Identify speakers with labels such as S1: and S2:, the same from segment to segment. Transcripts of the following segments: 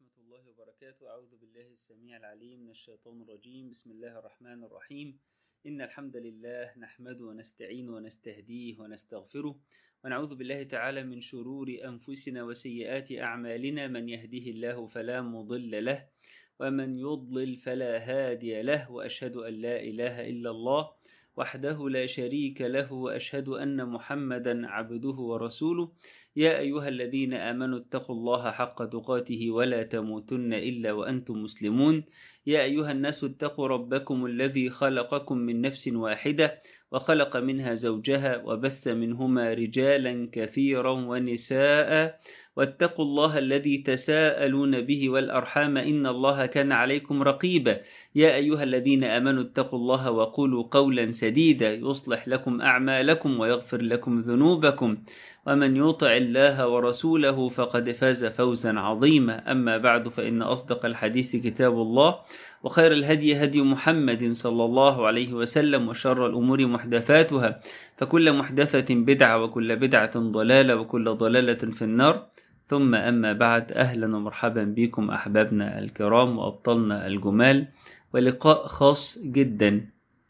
S1: ورحمة الله وبركاته أعوذ بالله السميع العليم من الشيطان الرجيم بسم الله الرحمن الرحيم إن الحمد لله نحمده ونستعين ونستهديه ونستغفره ونعوذ بالله تعالى من شرور أنفسنا وسيئات أعمالنا من يهده الله فلا مضل له ومن يضلل فلا هادي له وأشهد أن لا إله إلا الله وحده لا شريك له وأشهد أن محمدا عبده ورسوله يا أيها الذين آمنوا اتقوا الله حق تقاته ولا تموتن إلا وأنتم مسلمون يا أيها الناس اتقوا ربكم الذي خلقكم من نفس واحدة وخلق منها زوجها وبث منهما رجالا كثيرا ونساء واتقوا الله الذي تساءلون به والأرحام إن الله كان عليكم رقيبا يا أيها الذين آمنوا اتقوا الله وقولوا قولا سديدا يصلح لكم أعمالكم ويغفر لكم ذنوبكم ومن يطع الله ورسوله فقد فاز فوزا عظيما أما بعد فإن أصدق الحديث كتاب الله وخير الهدي هدي محمد صلى الله عليه وسلم وشر الأمور محدثاتها فكل محدثة بدعة وكل بدعة ضلالة وكل ضلالة في النار ثم أما بعد أهلا ومرحبا بكم أحبابنا الكرام وأبطالنا الجمال ولقاء خاص جدا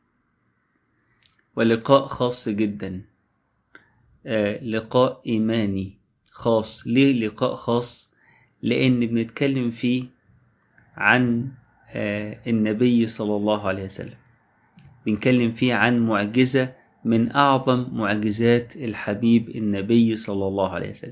S1: ولقاء خاص جدا آه لقاء إيماني خاص ليه لقاء خاص لأن بنتكلم فيه عن آه النبي صلى الله عليه وسلم بنتكلم فيه عن معجزة من أعظم معجزات الحبيب النبي صلى الله عليه وسلم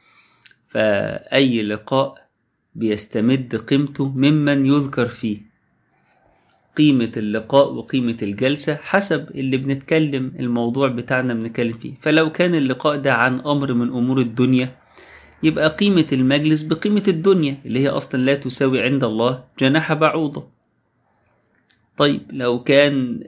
S1: فأي لقاء بيستمد قيمته ممن يذكر فيه قيمة اللقاء وقيمة الجلسة حسب اللي بنتكلم الموضوع بتاعنا بنتكلم فيه فلو كان اللقاء ده عن أمر من أمور الدنيا يبقى قيمة المجلس بقيمة الدنيا اللي هي أصلا لا تساوي عند الله جناح بعوضة طيب لو كان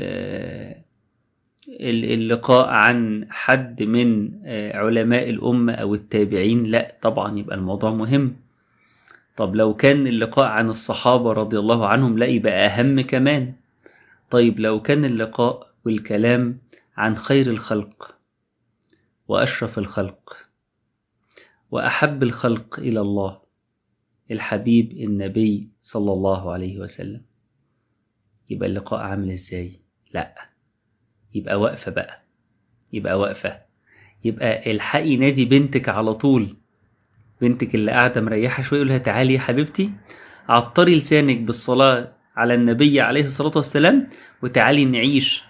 S1: اللقاء عن حد من علماء الأمة أو التابعين لا طبعا يبقى الموضوع مهم طب لو كان اللقاء عن الصحابة رضي الله عنهم لا يبقى أهم كمان طيب لو كان اللقاء والكلام عن خير الخلق وأشرف الخلق وأحب الخلق إلى الله الحبيب النبي صلى الله عليه وسلم يبقى اللقاء عامل ازاي لا يبقى واقفة بقى يبقى واقفة يبقى الحقي نادي بنتك على طول بنتك اللي قاعدة مريحة شوية يقولها تعالي يا حبيبتي عطري لسانك بالصلاة على النبي عليه الصلاة والسلام وتعالي نعيش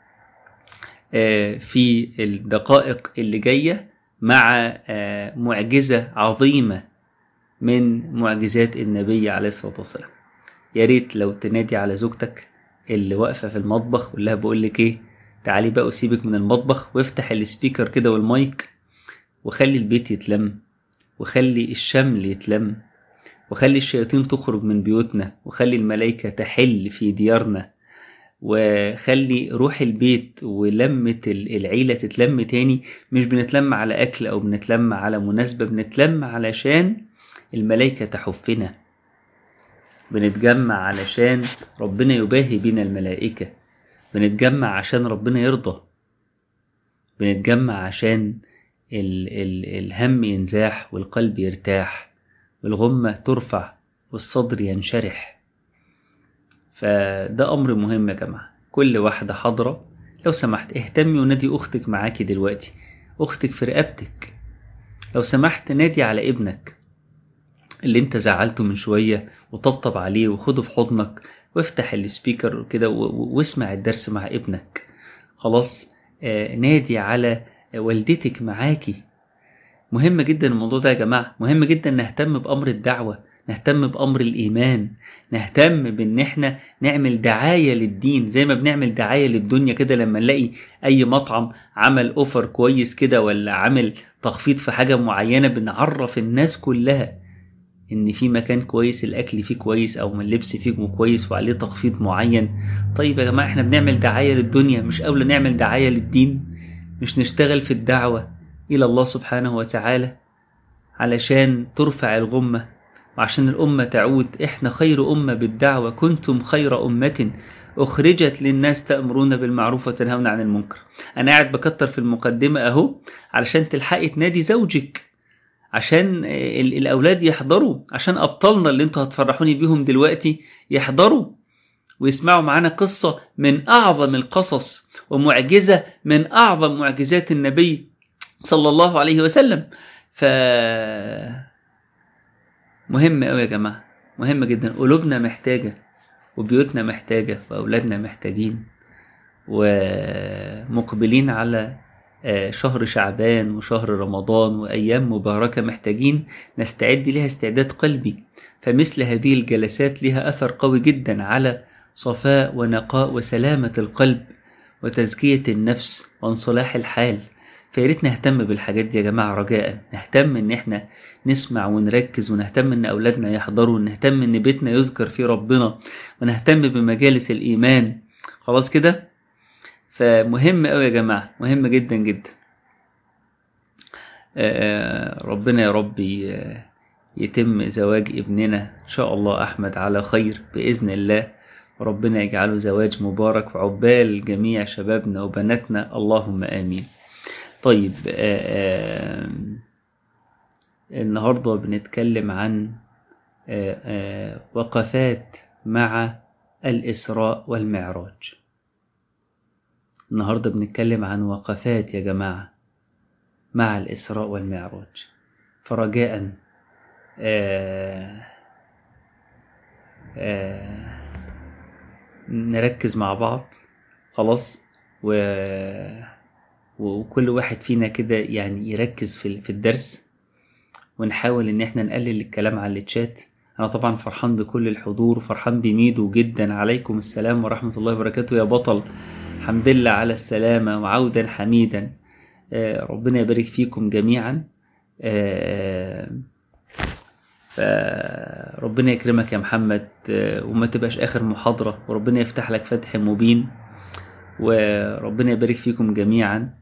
S1: في الدقائق اللي جاية مع معجزة عظيمة من معجزات النبي عليه الصلاة والسلام يا ريت لو تنادي على زوجتك اللي واقفة في المطبخ قول لها بقول لك ايه تعالي بقى وسيبك من المطبخ وافتح السبيكر كده والمايك وخلي البيت يتلم وخلي الشمل يتلم وخلي الشياطين تخرج من بيوتنا وخلي الملائكة تحل في ديارنا وخلي روح البيت ولمة العيلة تتلم تاني مش بنتلم على أكل أو بنتلم على مناسبة بنتلم علشان الملائكة تحفنا بنتجمع علشان ربنا يباهي بنا الملائكة بنتجمع عشان ربنا يرضى بنتجمع عشان ال ال الهم ينزاح والقلب يرتاح والغمة ترفع والصدر ينشرح فده أمر مهم يا جماعة كل واحدة حاضرة لو سمحت اهتمي ونادي أختك معاكي دلوقتي أختك في رقبتك لو سمحت نادي على ابنك اللي انت زعلته من شوية وطبطب عليه وخده في حضنك وافتح السبيكر كده واسمع الدرس مع ابنك خلاص آه نادي على والدتك معاكي مهم جدا الموضوع ده يا جماعة مهم جدا نهتم بأمر الدعوة نهتم بأمر الإيمان نهتم بأن احنا نعمل دعاية للدين زي ما بنعمل دعاية للدنيا كده لما نلاقي أي مطعم عمل أوفر كويس كده ولا عمل تخفيض في حاجة معينة بنعرف الناس كلها ان في مكان كويس الاكل فيه كويس او اللبس فيه كويس وعليه تخفيض معين طيب يا جماعه احنا بنعمل دعايه للدنيا مش اولى نعمل دعايه للدين مش نشتغل في الدعوه الى الله سبحانه وتعالى علشان ترفع الغمه وعشان الامه تعود احنا خير امه بالدعوه كنتم خير امه أخرجت للناس تأمرون بالمعروف وتنهون عن المنكر أنا قاعد بكتر في المقدمة أهو علشان تلحقي تنادي زوجك عشان الأولاد يحضروا عشان أبطالنا اللي انتوا هتفرحوني بيهم دلوقتي يحضروا ويسمعوا معانا قصة من أعظم القصص ومعجزة من أعظم معجزات النبي صلى الله عليه وسلم ف مهم قوي يا جماعة مهم جدا قلوبنا محتاجة وبيوتنا محتاجة وأولادنا محتاجين ومقبلين على شهر شعبان وشهر رمضان وأيام مباركة محتاجين نستعد لها استعداد قلبي فمثل هذه الجلسات لها أثر قوي جدا على صفاء ونقاء وسلامة القلب وتزكية النفس وانصلاح الحال فياريت نهتم بالحاجات دي يا جماعة رجاء نهتم ان احنا نسمع ونركز ونهتم ان اولادنا يحضروا ونهتم ان بيتنا يذكر فيه ربنا ونهتم بمجالس الايمان خلاص كده فمهم قوي يا جماعة مهم جدا جدا ربنا يا رب يتم زواج ابننا ان شاء الله احمد على خير باذن الله وربنا يجعله زواج مبارك وعقبال جميع شبابنا وبناتنا اللهم امين طيب آآ آآ النهاردة بنتكلم عن آآ وقفات مع الإسراء والمعراج النهاردة بنتكلم عن وقفات يا جماعة مع الإسراء والمعراج فرجاء نركز مع بعض خلاص و وكل واحد فينا كده يعني يركز في في الدرس ونحاول ان احنا نقلل الكلام على التشات انا طبعا فرحان بكل الحضور فرحان بميدو جدا عليكم السلام ورحمة الله وبركاته يا بطل الحمد لله على السلامة وعودا حميدا ربنا يبارك فيكم جميعا فربنا يكرمك يا محمد وما تبقاش اخر محاضرة وربنا يفتح لك فتح مبين وربنا يبارك فيكم جميعا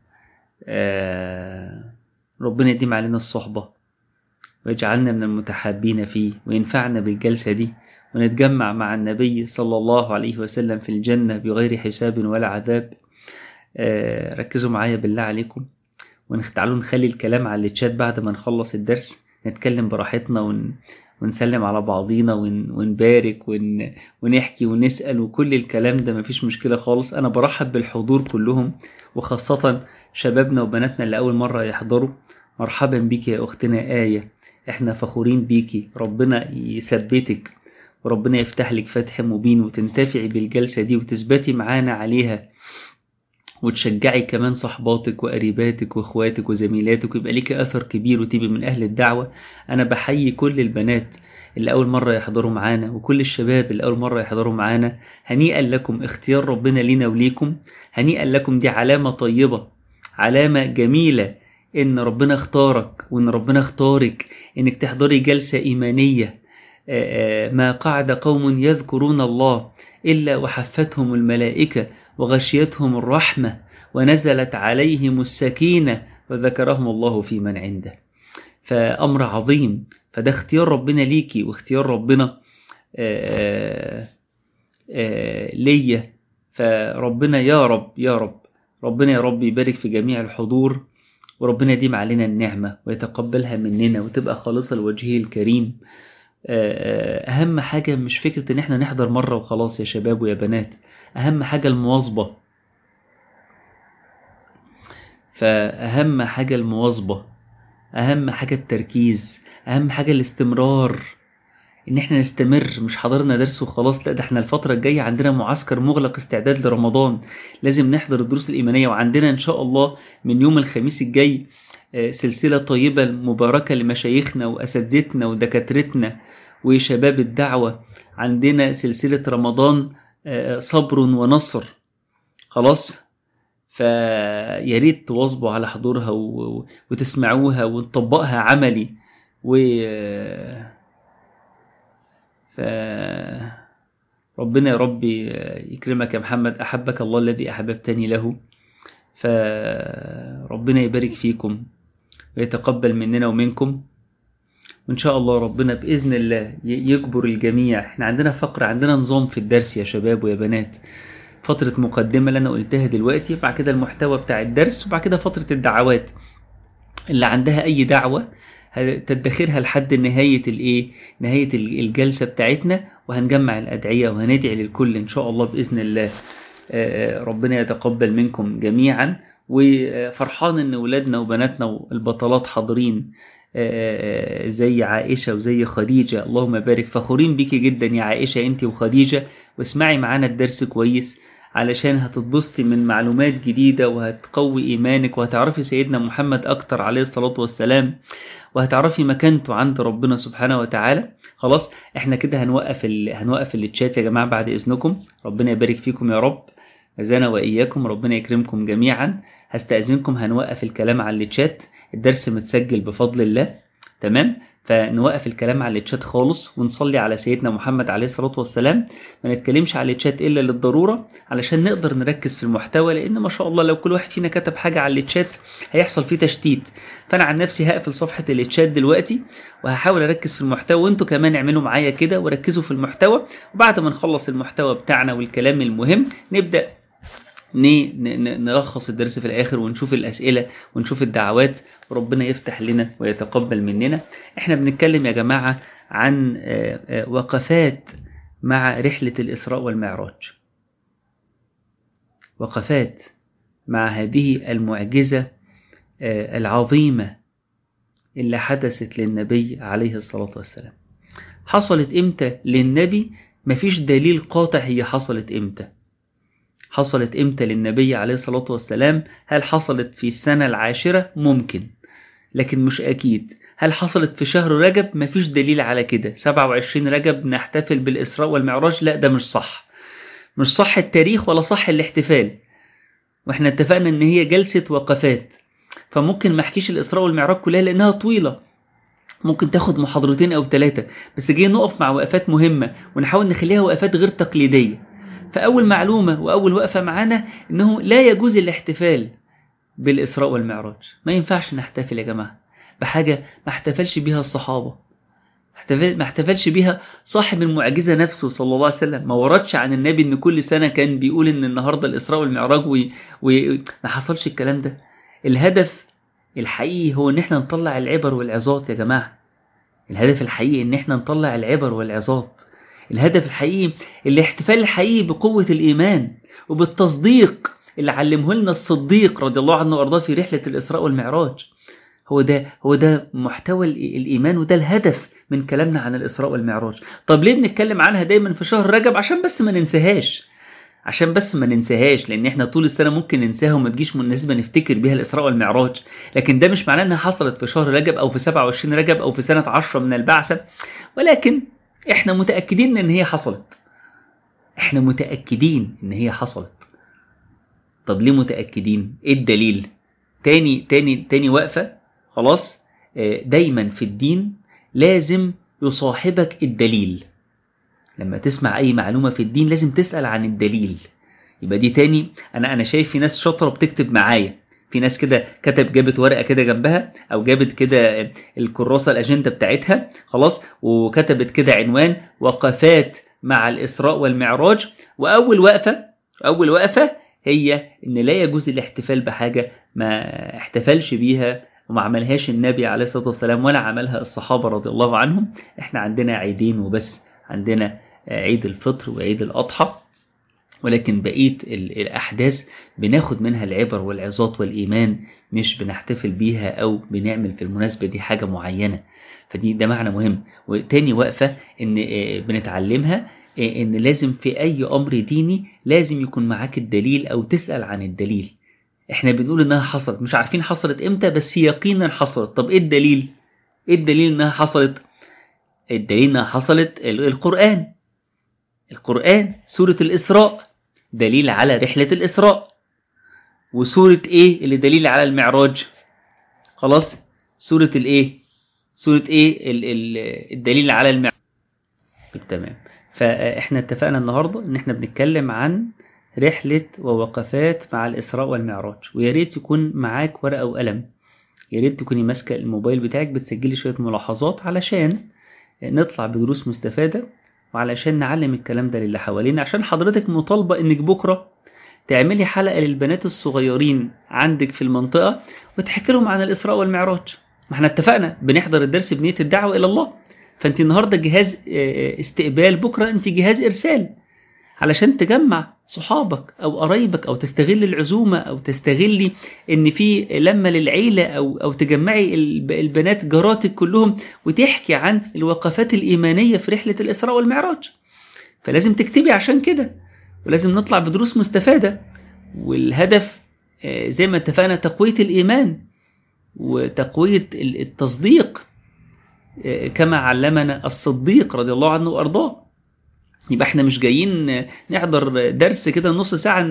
S1: ربنا يديم علينا الصحبة ويجعلنا من المتحابين فيه وينفعنا بالجلسة دي ونتجمع مع النبي صلى الله عليه وسلم في الجنة بغير حساب ولا عذاب ركزوا معايا بالله عليكم ونختعلوا نخلي الكلام على التشات بعد ما نخلص الدرس نتكلم براحتنا ون... ونسلم على بعضينا ون... ونبارك ون... ونحكي ونسأل وكل الكلام ده مفيش مشكلة خالص أنا برحب بالحضور كلهم وخاصة شبابنا وبناتنا اللي أول مرة يحضروا مرحبا بيك يا أختنا آية احنا فخورين بيكي ربنا يثبتك وربنا يفتح لك فتح مبين وتنتفعي بالجلسة دي وتثبتي معانا عليها وتشجعي كمان صحباتك وقريباتك واخواتك وزميلاتك ويبقى ليك اثر كبير وتبقي من اهل الدعوه انا بحيي كل البنات اللي اول مره يحضروا معانا وكل الشباب اللي اول مره يحضروا معانا هنيئا لكم اختيار ربنا لينا وليكم هنيئا لكم دي علامه طيبه علامه جميله ان ربنا اختارك وان ربنا اختارك انك تحضري جلسه ايمانيه ما قعد قوم يذكرون الله الا وحفتهم الملائكه وغشيتهم الرحمة ونزلت عليهم السكينة وذكرهم الله في من عنده فأمر عظيم فده اختيار ربنا ليكي واختيار ربنا آآ آآ ليا فربنا يا رب يا رب ربنا يا رب يبارك في جميع الحضور وربنا يديم علينا النعمة ويتقبلها مننا وتبقى خالصة لوجهه الكريم أهم حاجة مش فكرة إن احنا نحضر مرة وخلاص يا شباب ويا بنات أهم حاجة المواظبة فأهم حاجة المواظبة أهم حاجة التركيز أهم حاجة الاستمرار إن احنا نستمر مش حضرنا درس وخلاص لا ده احنا الفترة الجاية عندنا معسكر مغلق استعداد لرمضان لازم نحضر الدروس الإيمانية وعندنا إن شاء الله من يوم الخميس الجاي سلسلة طيبة مباركة لمشايخنا وأساتذتنا ودكاترتنا وشباب الدعوة عندنا سلسلة رمضان صبر ونصر خلاص فياريت تواظبوا على حضورها وتسمعوها ونطبقها عملي و ف ربنا يا رب يكرمك يا محمد أحبك الله الذي أحببتني له فربنا يبارك فيكم ويتقبل مننا ومنكم وإن شاء الله ربنا بإذن الله يجبر الجميع احنا عندنا فقرة عندنا نظام في الدرس يا شباب ويا بنات فترة مقدمة اللي أنا قلتها دلوقتي وبعد كده المحتوى بتاع الدرس وبعد كده فترة الدعوات اللي عندها أي دعوة تدخرها لحد نهاية الايه نهاية الجلسة بتاعتنا وهنجمع الأدعية وهندعي للكل إن شاء الله بإذن الله ربنا يتقبل منكم جميعا وفرحان ان ولادنا وبناتنا والبطلات حاضرين زي عائشة وزي خديجة اللهم بارك فخورين بيكي جدا يا عائشة انت وخديجة واسمعي معانا الدرس كويس علشان هتتبسطي من معلومات جديدة وهتقوي إيمانك وهتعرفي سيدنا محمد أكتر عليه الصلاة والسلام وهتعرفي مكانته عند ربنا سبحانه وتعالى خلاص احنا كده هنوقف ال... هنوقف التشات يا جماعة بعد إذنكم ربنا يبارك فيكم يا رب أزانا وإياكم ربنا يكرمكم جميعا هستأذنكم هنوقف الكلام على التشات الدرس متسجل بفضل الله تمام فنوقف الكلام على التشات خالص ونصلي على سيدنا محمد عليه الصلاة والسلام ما نتكلمش على التشات إلا للضرورة علشان نقدر نركز في المحتوى لأن ما شاء الله لو كل واحد فينا كتب حاجة على التشات هيحصل فيه تشتيت فأنا عن نفسي هقفل صفحة التشات دلوقتي وهحاول أركز في المحتوى وأنتوا كمان اعملوا معايا كده وركزوا في المحتوى وبعد ما نخلص المحتوى بتاعنا والكلام المهم نبدأ نلخص الدرس في الآخر ونشوف الأسئلة ونشوف الدعوات وربنا يفتح لنا ويتقبل مننا احنا بنتكلم يا جماعة عن وقفات مع رحلة الإسراء والمعراج وقفات مع هذه المعجزة العظيمة اللي حدثت للنبي عليه الصلاة والسلام حصلت امتى للنبي مفيش دليل قاطع هي حصلت امتى حصلت امتى للنبي عليه الصلاة والسلام هل حصلت في السنة العاشرة ممكن لكن مش أكيد هل حصلت في شهر رجب مفيش دليل على كده 27 رجب نحتفل بالإسراء والمعراج لا ده مش صح مش صح التاريخ ولا صح الاحتفال واحنا اتفقنا ان هي جلسة وقفات فممكن ما احكيش الإسراء والمعراج كلها لأنها طويلة ممكن تاخد محاضرتين أو ثلاثة بس جاي نقف مع وقفات مهمة ونحاول نخليها وقفات غير تقليدية فأول معلومة وأول وقفة معانا أنه لا يجوز الاحتفال بالإسراء والمعراج ما ينفعش نحتفل يا جماعة بحاجة ما احتفلش بها الصحابة ما احتفلش بها صاحب المعجزة نفسه صلى الله عليه وسلم ما وردش عن النبي ان كل سنة كان بيقول ان النهاردة الإسراء والمعراج وما وي... حصلش الكلام ده الهدف الحقيقي هو ان احنا نطلع العبر والعظات يا جماعة الهدف الحقيقي ان احنا نطلع العبر والعظات الهدف الحقيقي الاحتفال الحقيقي بقوة الإيمان وبالتصديق اللي علمه لنا الصديق رضي الله عنه وأرضاه في رحلة الإسراء والمعراج هو ده هو ده محتوى الإيمان وده الهدف من كلامنا عن الإسراء والمعراج طب ليه بنتكلم عنها دايما في شهر رجب عشان بس ما ننساهاش عشان بس ما ننساهاش لان احنا طول السنه ممكن ننساها وما تجيش مناسبه نفتكر بيها الاسراء والمعراج لكن ده مش معناه انها حصلت في شهر رجب او في 27 رجب او في سنه 10 من البعثه ولكن احنا متاكدين ان هي حصلت احنا متاكدين ان هي حصلت طب ليه متاكدين ايه الدليل تاني تاني تاني وقفه خلاص دايما في الدين لازم يصاحبك الدليل لما تسمع اي معلومة في الدين لازم تسأل عن الدليل يبقى دي تاني انا انا شايف في ناس شاطرة بتكتب معايا في ناس كده كتب جابت ورقة كده جنبها او جابت كده الكراسة الاجندة بتاعتها خلاص وكتبت كده عنوان وقفات مع الاسراء والمعراج واول وقفة اول وقفة هي ان لا يجوز الاحتفال بحاجة ما احتفلش بيها وما عملهاش النبي عليه الصلاة والسلام ولا عملها الصحابة رضي الله عنهم احنا عندنا عيدين وبس عندنا عيد الفطر وعيد الأضحى ولكن بقية الأحداث بناخد منها العبر والعظات والإيمان مش بنحتفل بيها أو بنعمل في المناسبة دي حاجة معينة فدي ده معنى مهم وتاني وقفة إن بنتعلمها إن لازم في أي أمر ديني لازم يكون معاك الدليل أو تسأل عن الدليل احنا بنقول انها حصلت مش عارفين حصلت امتى بس يقينا حصلت طب ايه الدليل ايه الدليل انها حصلت الدليل انها حصلت القرآن القرآن سورة الإسراء دليل على رحلة الإسراء وسورة ايه اللي دليل على المعراج خلاص سورة الايه سورة ايه ال ال الدليل على المعراج تمام فاحنا اتفقنا النهاردة ان احنا بنتكلم عن رحلة ووقفات مع الإسراء والمعراج ويا ريت يكون معاك ورقة وقلم يا ريت تكوني ماسكة الموبايل بتاعك بتسجلي شوية ملاحظات علشان نطلع بدروس مستفادة وعلشان نعلم الكلام ده للي حوالينا عشان حضرتك مطالبة انك بكرة تعملي حلقة للبنات الصغيرين عندك في المنطقة وتحكي لهم عن الإسراء والمعراج ما احنا اتفقنا بنحضر الدرس بنية الدعوة إلى الله فأنت النهاردة جهاز استقبال بكرة أنت جهاز إرسال علشان تجمع صحابك أو قرايبك أو تستغل العزومة أو تستغلي إن في لمة للعيلة أو, أو تجمعي البنات جاراتك كلهم وتحكي عن الوقفات الإيمانية في رحلة الإسراء والمعراج فلازم تكتبي عشان كده ولازم نطلع بدروس مستفادة والهدف زي ما اتفقنا تقوية الإيمان وتقوية التصديق كما علمنا الصديق رضي الله عنه وأرضاه يبقى احنا مش جايين نحضر درس كده نص ساعة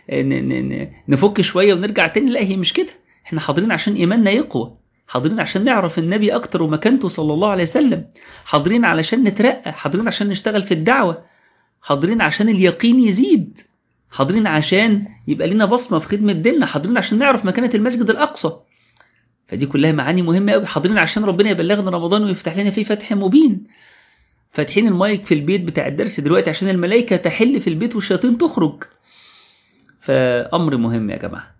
S1: نفك شوية ونرجع تاني لا هي مش كده احنا حاضرين عشان إيماننا يقوى حاضرين عشان نعرف النبي أكتر ومكانته صلى الله عليه وسلم حاضرين علشان نترقى حاضرين عشان نشتغل في الدعوة حاضرين عشان اليقين يزيد حاضرين عشان يبقى لنا بصمة في خدمة ديننا حاضرين عشان نعرف مكانة المسجد الأقصى فدي كلها معاني مهمة قوي حاضرين عشان ربنا يبلغنا رمضان ويفتح لنا فيه فتح مبين فاتحين المايك في البيت بتاع الدرس دلوقتي عشان الملائكة تحل في البيت والشياطين تخرج فأمر مهم يا جماعة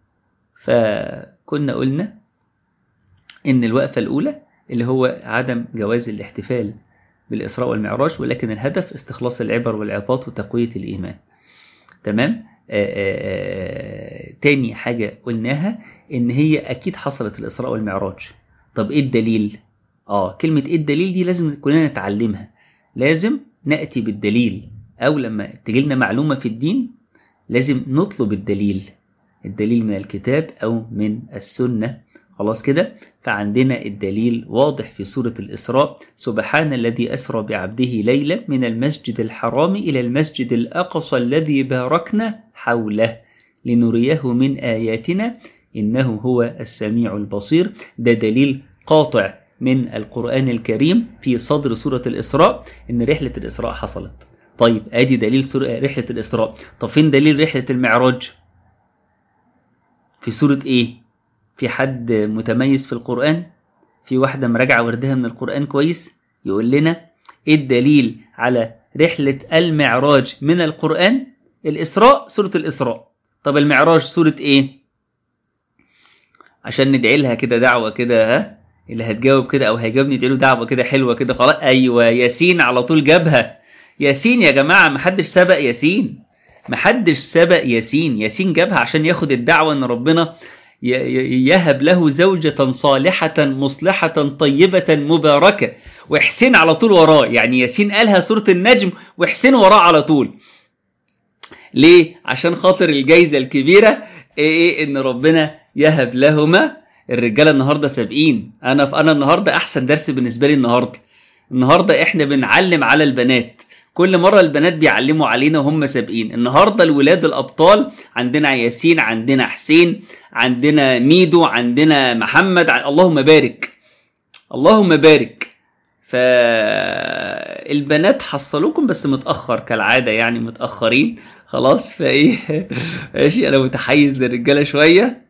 S1: فكنا قلنا إن الوقفة الأولى اللي هو عدم جواز الاحتفال بالإسراء والمعراج ولكن الهدف استخلاص العبر والعظات وتقوية الإيمان تمام آآ آآ تاني حاجة قلناها إن هي أكيد حصلت الإسراء والمعراج طب إيه الدليل؟ آه كلمة إيه الدليل دي لازم كلنا نتعلمها لازم نأتي بالدليل أو لما تجيلنا معلومة في الدين لازم نطلب الدليل الدليل من الكتاب أو من السنة خلاص كده فعندنا الدليل واضح في سورة الإسراء سبحان الذي أسرى بعبده ليلا من المسجد الحرام إلى المسجد الأقصى الذي باركنا حوله لنريه من آياتنا إنه هو السميع البصير ده دليل قاطع من القرآن الكريم في صدر سورة الإسراء إن رحلة الإسراء حصلت طيب آدي دليل رحلة الإسراء طب فين دليل رحلة المعراج في سورة إيه في حد متميز في القرآن في واحدة مراجعة وردها من القرآن كويس يقول لنا إيه الدليل على رحلة المعراج من القرآن الإسراء سورة الإسراء طب المعراج سورة إيه عشان ندعي لها كده دعوة كده ها اللي هتجاوب كده او هيجاوبني ادعي له دعوه كده حلوه كده خلاص ايوه ياسين على طول جابها ياسين يا جماعه محدش سبق ياسين محدش سبق ياسين ياسين جابها عشان ياخد الدعوه ان ربنا يهب له زوجة صالحة مصلحة طيبة مباركة وحسين على طول وراه يعني ياسين قالها سورة النجم وحسين وراه على طول ليه عشان خاطر الجايزة الكبيرة ايه ان ربنا يهب لهما الرجاله النهارده سابقين انا انا النهارده احسن درس بالنسبه لي النهارده النهارده احنا بنعلم على البنات كل مره البنات بيعلموا علينا وهم سابقين النهارده الولاد الابطال عندنا ياسين عندنا حسين عندنا ميدو عندنا محمد اللهم بارك اللهم بارك فالبنات حصلوكم بس متاخر كالعاده يعني متاخرين خلاص فايه ماشي انا متحيز للرجاله شويه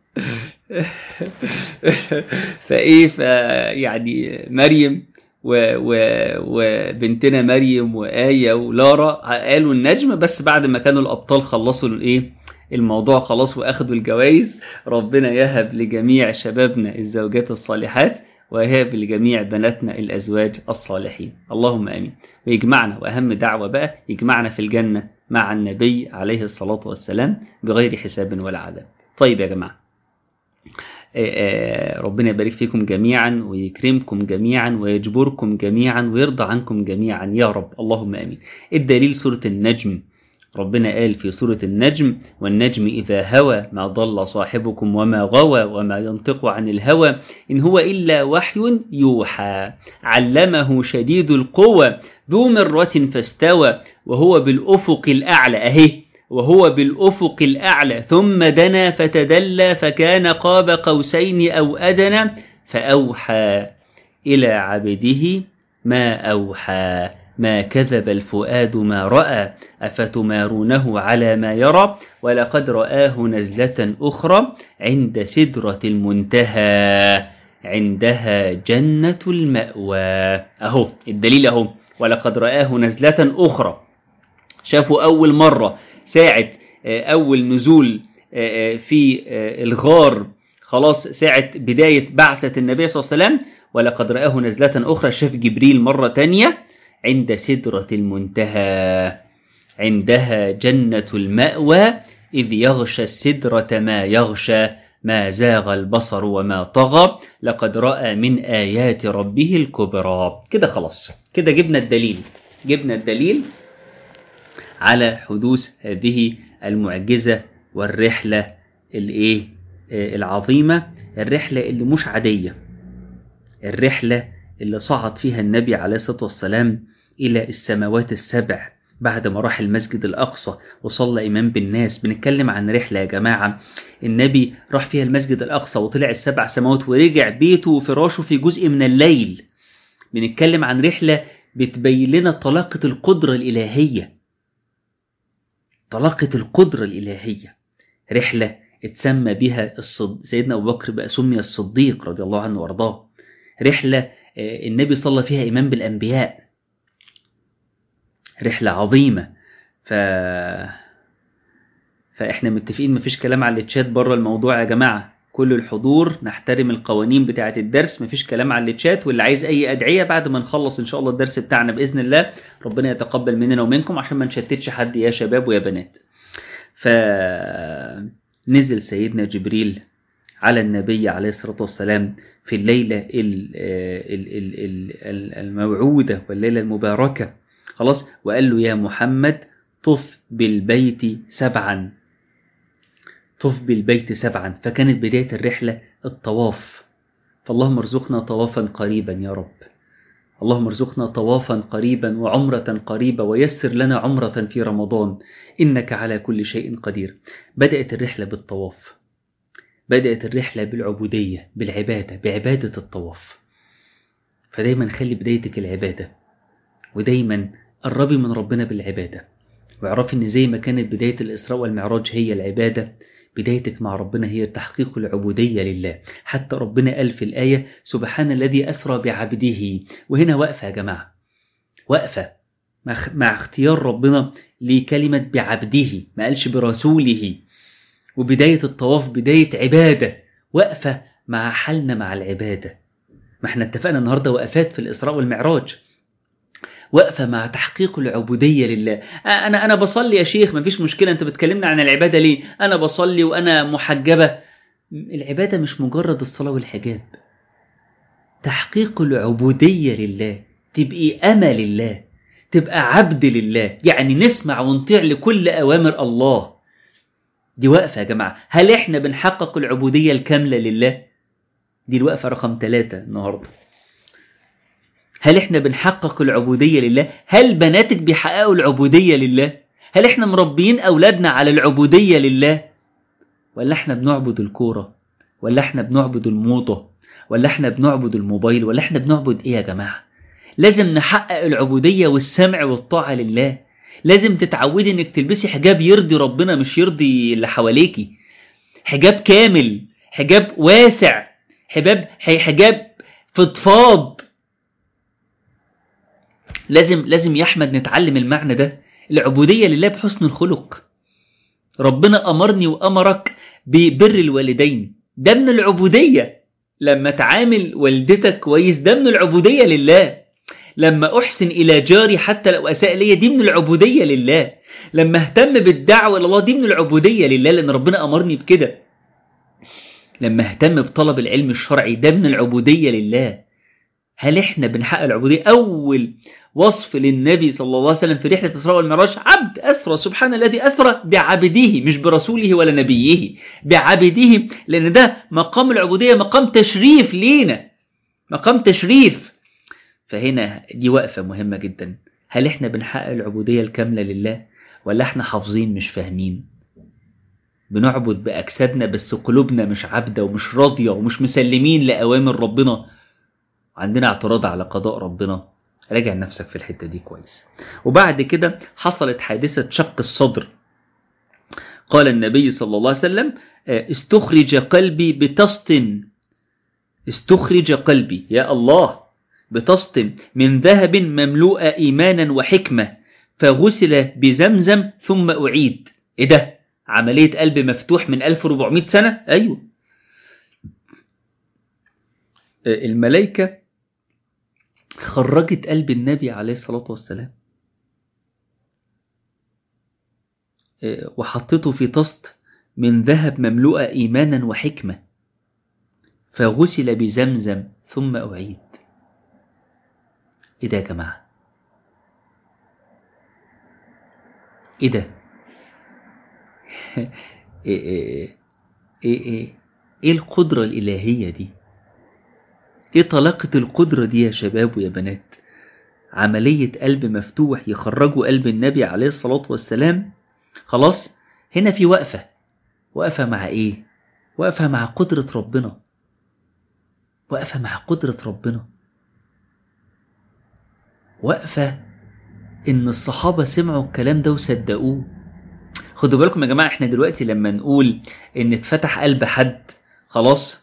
S1: فايه ف يعني مريم و... و... وبنتنا مريم وآية ولارا قالوا النجم بس بعد ما كانوا الأبطال خلصوا الايه الموضوع خلاص وأخدوا الجوائز ربنا يهب لجميع شبابنا الزوجات الصالحات ويهب لجميع بناتنا الأزواج الصالحين اللهم آمين ويجمعنا وأهم دعوة بقى يجمعنا في الجنة مع النبي عليه الصلاة والسلام بغير حساب ولا عذاب طيب يا جماعة ربنا يبارك فيكم جميعا ويكرمكم جميعا ويجبركم جميعا ويرضى عنكم جميعا يا رب اللهم امين الدليل سوره النجم ربنا قال في سورة النجم والنجم إذا هوى ما ضل صاحبكم وما غوى وما ينطق عن الهوى إن هو إلا وحي يوحى علمه شديد القوى ذو مرة فاستوى وهو بالأفق الأعلى أهي وهو بالأفق الأعلى ثم دنا فتدلى فكان قاب قوسين أو أدنى فأوحى إلى عبده ما أوحى ما كذب الفؤاد ما رأى أفتمارونه على ما يرى ولقد رآه نزلة أخرى عند سدرة المنتهى عندها جنة المأوى أهو الدليل أهو ولقد رآه نزلة أخرى شافوا أول مرة ساعة أول نزول في الغار خلاص ساعة بداية بعثة النبي صلى الله عليه وسلم ولقد رآه نزلة أخرى شاف جبريل مرة تانية عند سدرة المنتهى عندها جنة المأوى إذ يغشى السدرة ما يغشى ما زاغ البصر وما طغى لقد رأى من آيات ربه الكبرى كده خلاص كده جبنا الدليل جبنا الدليل على حدوث هذه المعجزة والرحلة الايه العظيمة الرحلة اللي مش عادية الرحلة اللي صعد فيها النبي عليه الصلاة والسلام إلى السماوات السبع بعد ما راح المسجد الأقصى وصلى إمام بالناس بنتكلم عن رحلة يا جماعة النبي راح فيها المسجد الأقصى وطلع السبع سماوات ورجع بيته وفراشه في جزء من الليل بنتكلم عن رحلة بتبين لنا طلاقة القدرة الإلهية طلاقة القدرة الإلهية رحلة اتسمى بها الصد... سيدنا أبو بكر بقى سمي الصديق رضي الله عنه وارضاه رحلة النبي صلى فيها إمام بالأنبياء رحلة عظيمة ف... فإحنا متفقين مفيش كلام على التشات بره الموضوع يا جماعة كل الحضور نحترم القوانين بتاعة الدرس مفيش كلام على التشات واللي عايز أي أدعية بعد ما نخلص إن شاء الله الدرس بتاعنا بإذن الله ربنا يتقبل مننا ومنكم عشان ما نشتتش حد يا شباب ويا بنات فنزل سيدنا جبريل على النبي عليه الصلاة والسلام في الليلة الموعودة والليلة المباركة خلاص وقال له يا محمد طف بالبيت سبعا طف بالبيت سبعا فكانت بداية الرحلة الطواف فاللهم ارزقنا طوافا قريبا يا رب اللهم ارزقنا طوافا قريبا وعمرة قريبة ويسر لنا عمرة في رمضان إنك على كل شيء قدير بدأت الرحلة بالطواف بدأت الرحلة بالعبودية بالعبادة بعبادة الطواف فدايما خلي بدايتك العبادة ودايما قربي من ربنا بالعبادة واعرفي ان زي ما كانت بداية الإسراء والمعراج هي العبادة بدايتك مع ربنا هي تحقيق العبودية لله حتى ربنا قال في الآية سبحان الذي أسرى بعبده وهنا وقفة يا جماعة وقفة مع اختيار ربنا لكلمة بعبده ما قالش برسوله وبداية الطواف بداية عبادة وقفة مع حالنا مع العبادة ما احنا اتفقنا النهاردة وقفات في الإسراء والمعراج وقفة مع تحقيق العبودية لله أنا أنا بصلي يا شيخ مفيش مشكلة أنت بتكلمنا عن العبادة ليه أنا بصلي وأنا محجبة العبادة مش مجرد الصلاة والحجاب تحقيق العبودية لله تبقي أمة لله تبقى عبد لله يعني نسمع ونطيع لكل أوامر الله دي وقفة يا جماعة هل إحنا بنحقق العبودية الكاملة لله دي الوقفة رقم ثلاثة النهاردة هل احنا بنحقق العبودية لله هل بناتك بيحققوا العبودية لله هل احنا مربيين أولادنا على العبودية لله ولا احنا بنعبد الكورة ولا احنا بنعبد الموضة ولا احنا بنعبد الموبايل ولا احنا بنعبد ايه يا جماعة لازم نحقق العبودية والسمع والطاعة لله لازم تتعودي انك تلبسي حجاب يرضي ربنا مش يرضي اللي حواليكي حجاب كامل حجاب واسع حجاب حجاب فضفاض لازم لازم يا احمد نتعلم المعنى ده العبوديه لله بحسن الخلق ربنا امرني وامرك ببر الوالدين ده من العبوديه لما تعامل والدتك كويس ده من العبوديه لله لما احسن الى جاري حتى لو اساء لي دي من العبوديه لله لما اهتم بالدعوه الى الله دي من العبوديه لله لان ربنا امرني بكده لما اهتم بطلب العلم الشرعي ده من العبوديه لله هل احنا بنحقق العبوديه اول وصف للنبي صلى الله عليه وسلم في رحلة الإسراء والمعراج عبد أسرى سبحان الذي أسرى بعبده مش برسوله ولا نبيه بعبده لأن ده مقام العبودية مقام تشريف لينا مقام تشريف فهنا دي وقفة مهمة جدا هل احنا بنحقق العبودية الكاملة لله ولا احنا حافظين مش فاهمين بنعبد بأجسادنا بس قلوبنا مش عبدة ومش راضية ومش مسلمين لأوامر ربنا عندنا اعتراض على قضاء ربنا راجع نفسك في الحتة دي كويس وبعد كده حصلت حادثة شق الصدر قال النبي صلى الله عليه وسلم استخرج قلبي بتسط استخرج قلبي يا الله بتسط من ذهب مملوء إيمانا وحكمة فغسل بزمزم ثم أعيد إيه ده عملية قلب مفتوح من 1400 سنة أيوه الملائكة خرجت قلب النبي عليه الصلاة والسلام وحطته في طست من ذهب مملوءة إيمانا وحكمة فغسل بزمزم ثم أعيد إيه ده يا جماعة إيه ده إيه, إيه, إيه, إيه, إيه القدرة الإلهية دي إيه طلاقة القدرة دي يا شباب ويا بنات عملية قلب مفتوح يخرجوا قلب النبي عليه الصلاة والسلام خلاص هنا في وقفة وقفة مع إيه وقفة مع قدرة ربنا وقفة مع قدرة ربنا وقفة إن الصحابة سمعوا الكلام ده وصدقوه خدوا بالكم يا جماعة احنا دلوقتي لما نقول إن اتفتح قلب حد خلاص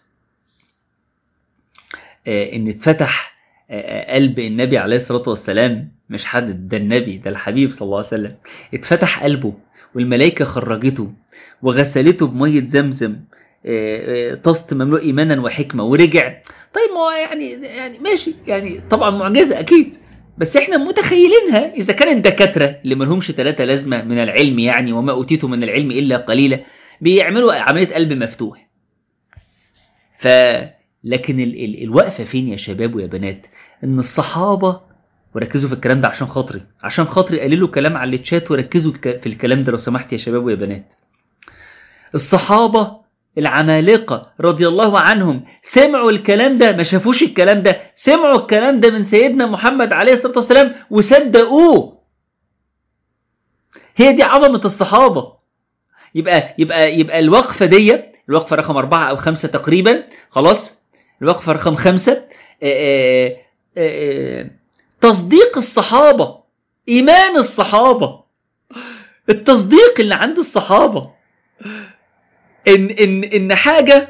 S1: اه إن اتفتح اه قلب النبي عليه الصلاة والسلام مش حد ده النبي ده الحبيب صلى الله عليه وسلم اتفتح قلبه والملائكة خرجته وغسلته بمية زمزم طست مملوء إيمانا وحكمة ورجع طيب ما هو يعني يعني ماشي يعني طبعا معجزة أكيد بس احنا متخيلينها إذا كانت دكاترة اللي ملهمش ثلاثة لازمة من العلم يعني وما أوتيتم من العلم إلا قليلا بيعملوا عملية قلب مفتوح ف لكن ال ال الوقفة فين يا شباب ويا بنات إن الصحابة وركزوا في الكلام ده عشان خاطري عشان خاطري قللوا كلام على التشات وركزوا في الكلام ده لو سمحت يا شباب ويا بنات الصحابة العمالقة رضي الله عنهم سمعوا الكلام ده ما شافوش الكلام ده سمعوا الكلام ده من سيدنا محمد عليه الصلاة والسلام وصدقوه هي دي عظمة الصحابة يبقى يبقى يبقى الوقفة دي الوقفة رقم أربعة أو خمسة تقريبا خلاص الوقفة رقم خمسة آآ آآ تصديق الصحابة إيمان الصحابة التصديق اللي عند الصحابة إن, إن, إن حاجة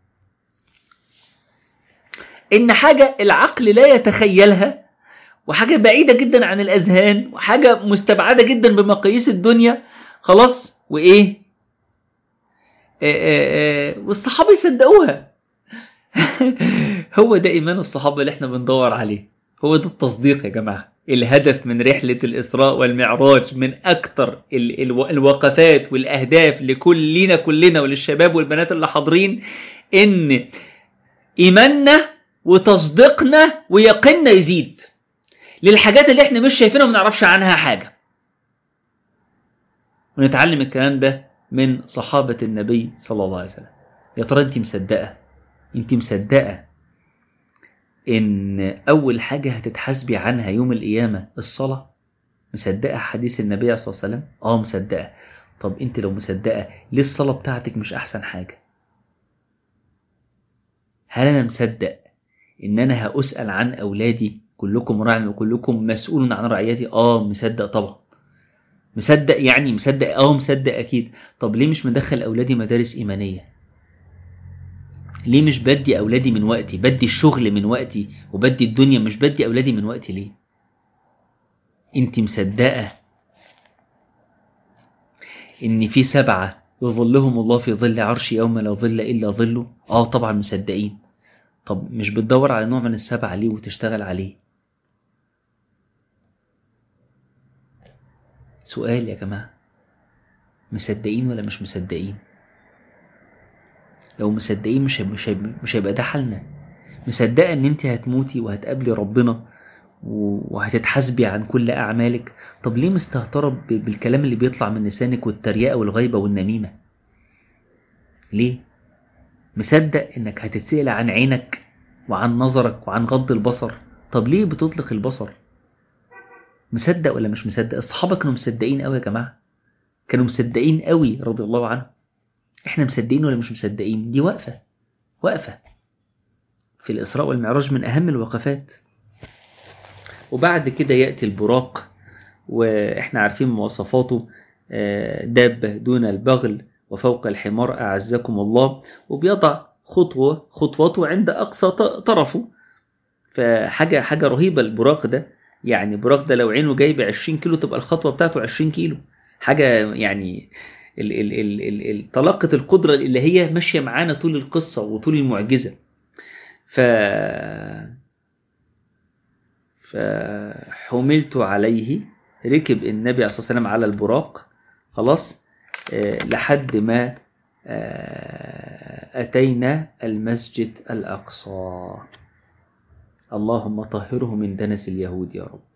S1: إن حاجة العقل لا يتخيلها وحاجة بعيدة جدا عن الأذهان وحاجة مستبعدة جدا بمقاييس الدنيا خلاص وإيه آآ آآ والصحابة يصدقوها هو ده إيمان الصحابة اللي احنا بندور عليه هو ده التصديق يا جماعة الهدف من رحلة الإسراء والمعراج من أكتر الوقفات والأهداف لكلنا كلنا وللشباب والبنات اللي حاضرين إن إيماننا وتصديقنا ويقيننا يزيد للحاجات اللي احنا مش شايفينها وما نعرفش عنها حاجة ونتعلم الكلام ده من صحابة النبي صلى الله عليه وسلم يا ترى انت مصدقة انت مصدقة ان اول حاجة هتتحاسبي عنها يوم القيامة الصلاة مصدقة حديث النبي صلى الله عليه وسلم اه مصدقة طب انت لو مصدقة ليه الصلاة بتاعتك مش احسن حاجة هل انا مصدق ان انا هأسأل عن اولادي كلكم راع وكلكم مسؤول عن رعيتي اه مصدق طبعا مصدق يعني مصدق اه مصدق اكيد طب ليه مش مدخل اولادي مدارس ايمانيه ليه مش بدي اولادي من وقتي بدي الشغل من وقتي وبدي الدنيا مش بدي اولادي من وقتي ليه انت مصدقه ان في سبعه يظلهم الله في ظل عرش يوم لا ظل الا ظله اه طبعا مصدقين طب مش بتدور على نوع من السبعه ليه وتشتغل عليه سؤال يا جماعه مصدقين ولا مش مصدقين لو مصدقين مش مش مش هيبقى ده حالنا مصدقه ان انت هتموتي وهتقابلي ربنا وهتتحاسبي عن كل اعمالك طب ليه مستهتره بالكلام اللي بيطلع من لسانك والتريقه والغيبه والنميمه ليه مصدق انك هتتسأل عن عينك وعن نظرك وعن غض البصر طب ليه بتطلق البصر مصدق ولا مش مصدق الصحابه كانوا مصدقين قوي يا جماعه كانوا مصدقين قوي رضي الله عنهم احنا مصدقين ولا مش مصدقين دي وقفة وقفة في الإسراء والمعراج من أهم الوقفات وبعد كده يأتي البراق وإحنا عارفين مواصفاته دابة دون البغل وفوق الحمار أعزكم الله وبيضع خطوة خطوته عند أقصى طرفه فحاجة حاجة رهيبة البراق ده يعني البراق ده لو عينه جايب 20 كيلو تبقى الخطوة بتاعته 20 كيلو حاجة يعني ال ال ال ال ال طلاقة القدرة اللي هي ماشية معانا طول القصة وطول المعجزة ف فحملت عليه ركب النبي عليه الصلاة والسلام على البراق خلاص آه، لحد ما آه، أتينا المسجد الأقصى اللهم طهره من دنس اليهود يا رب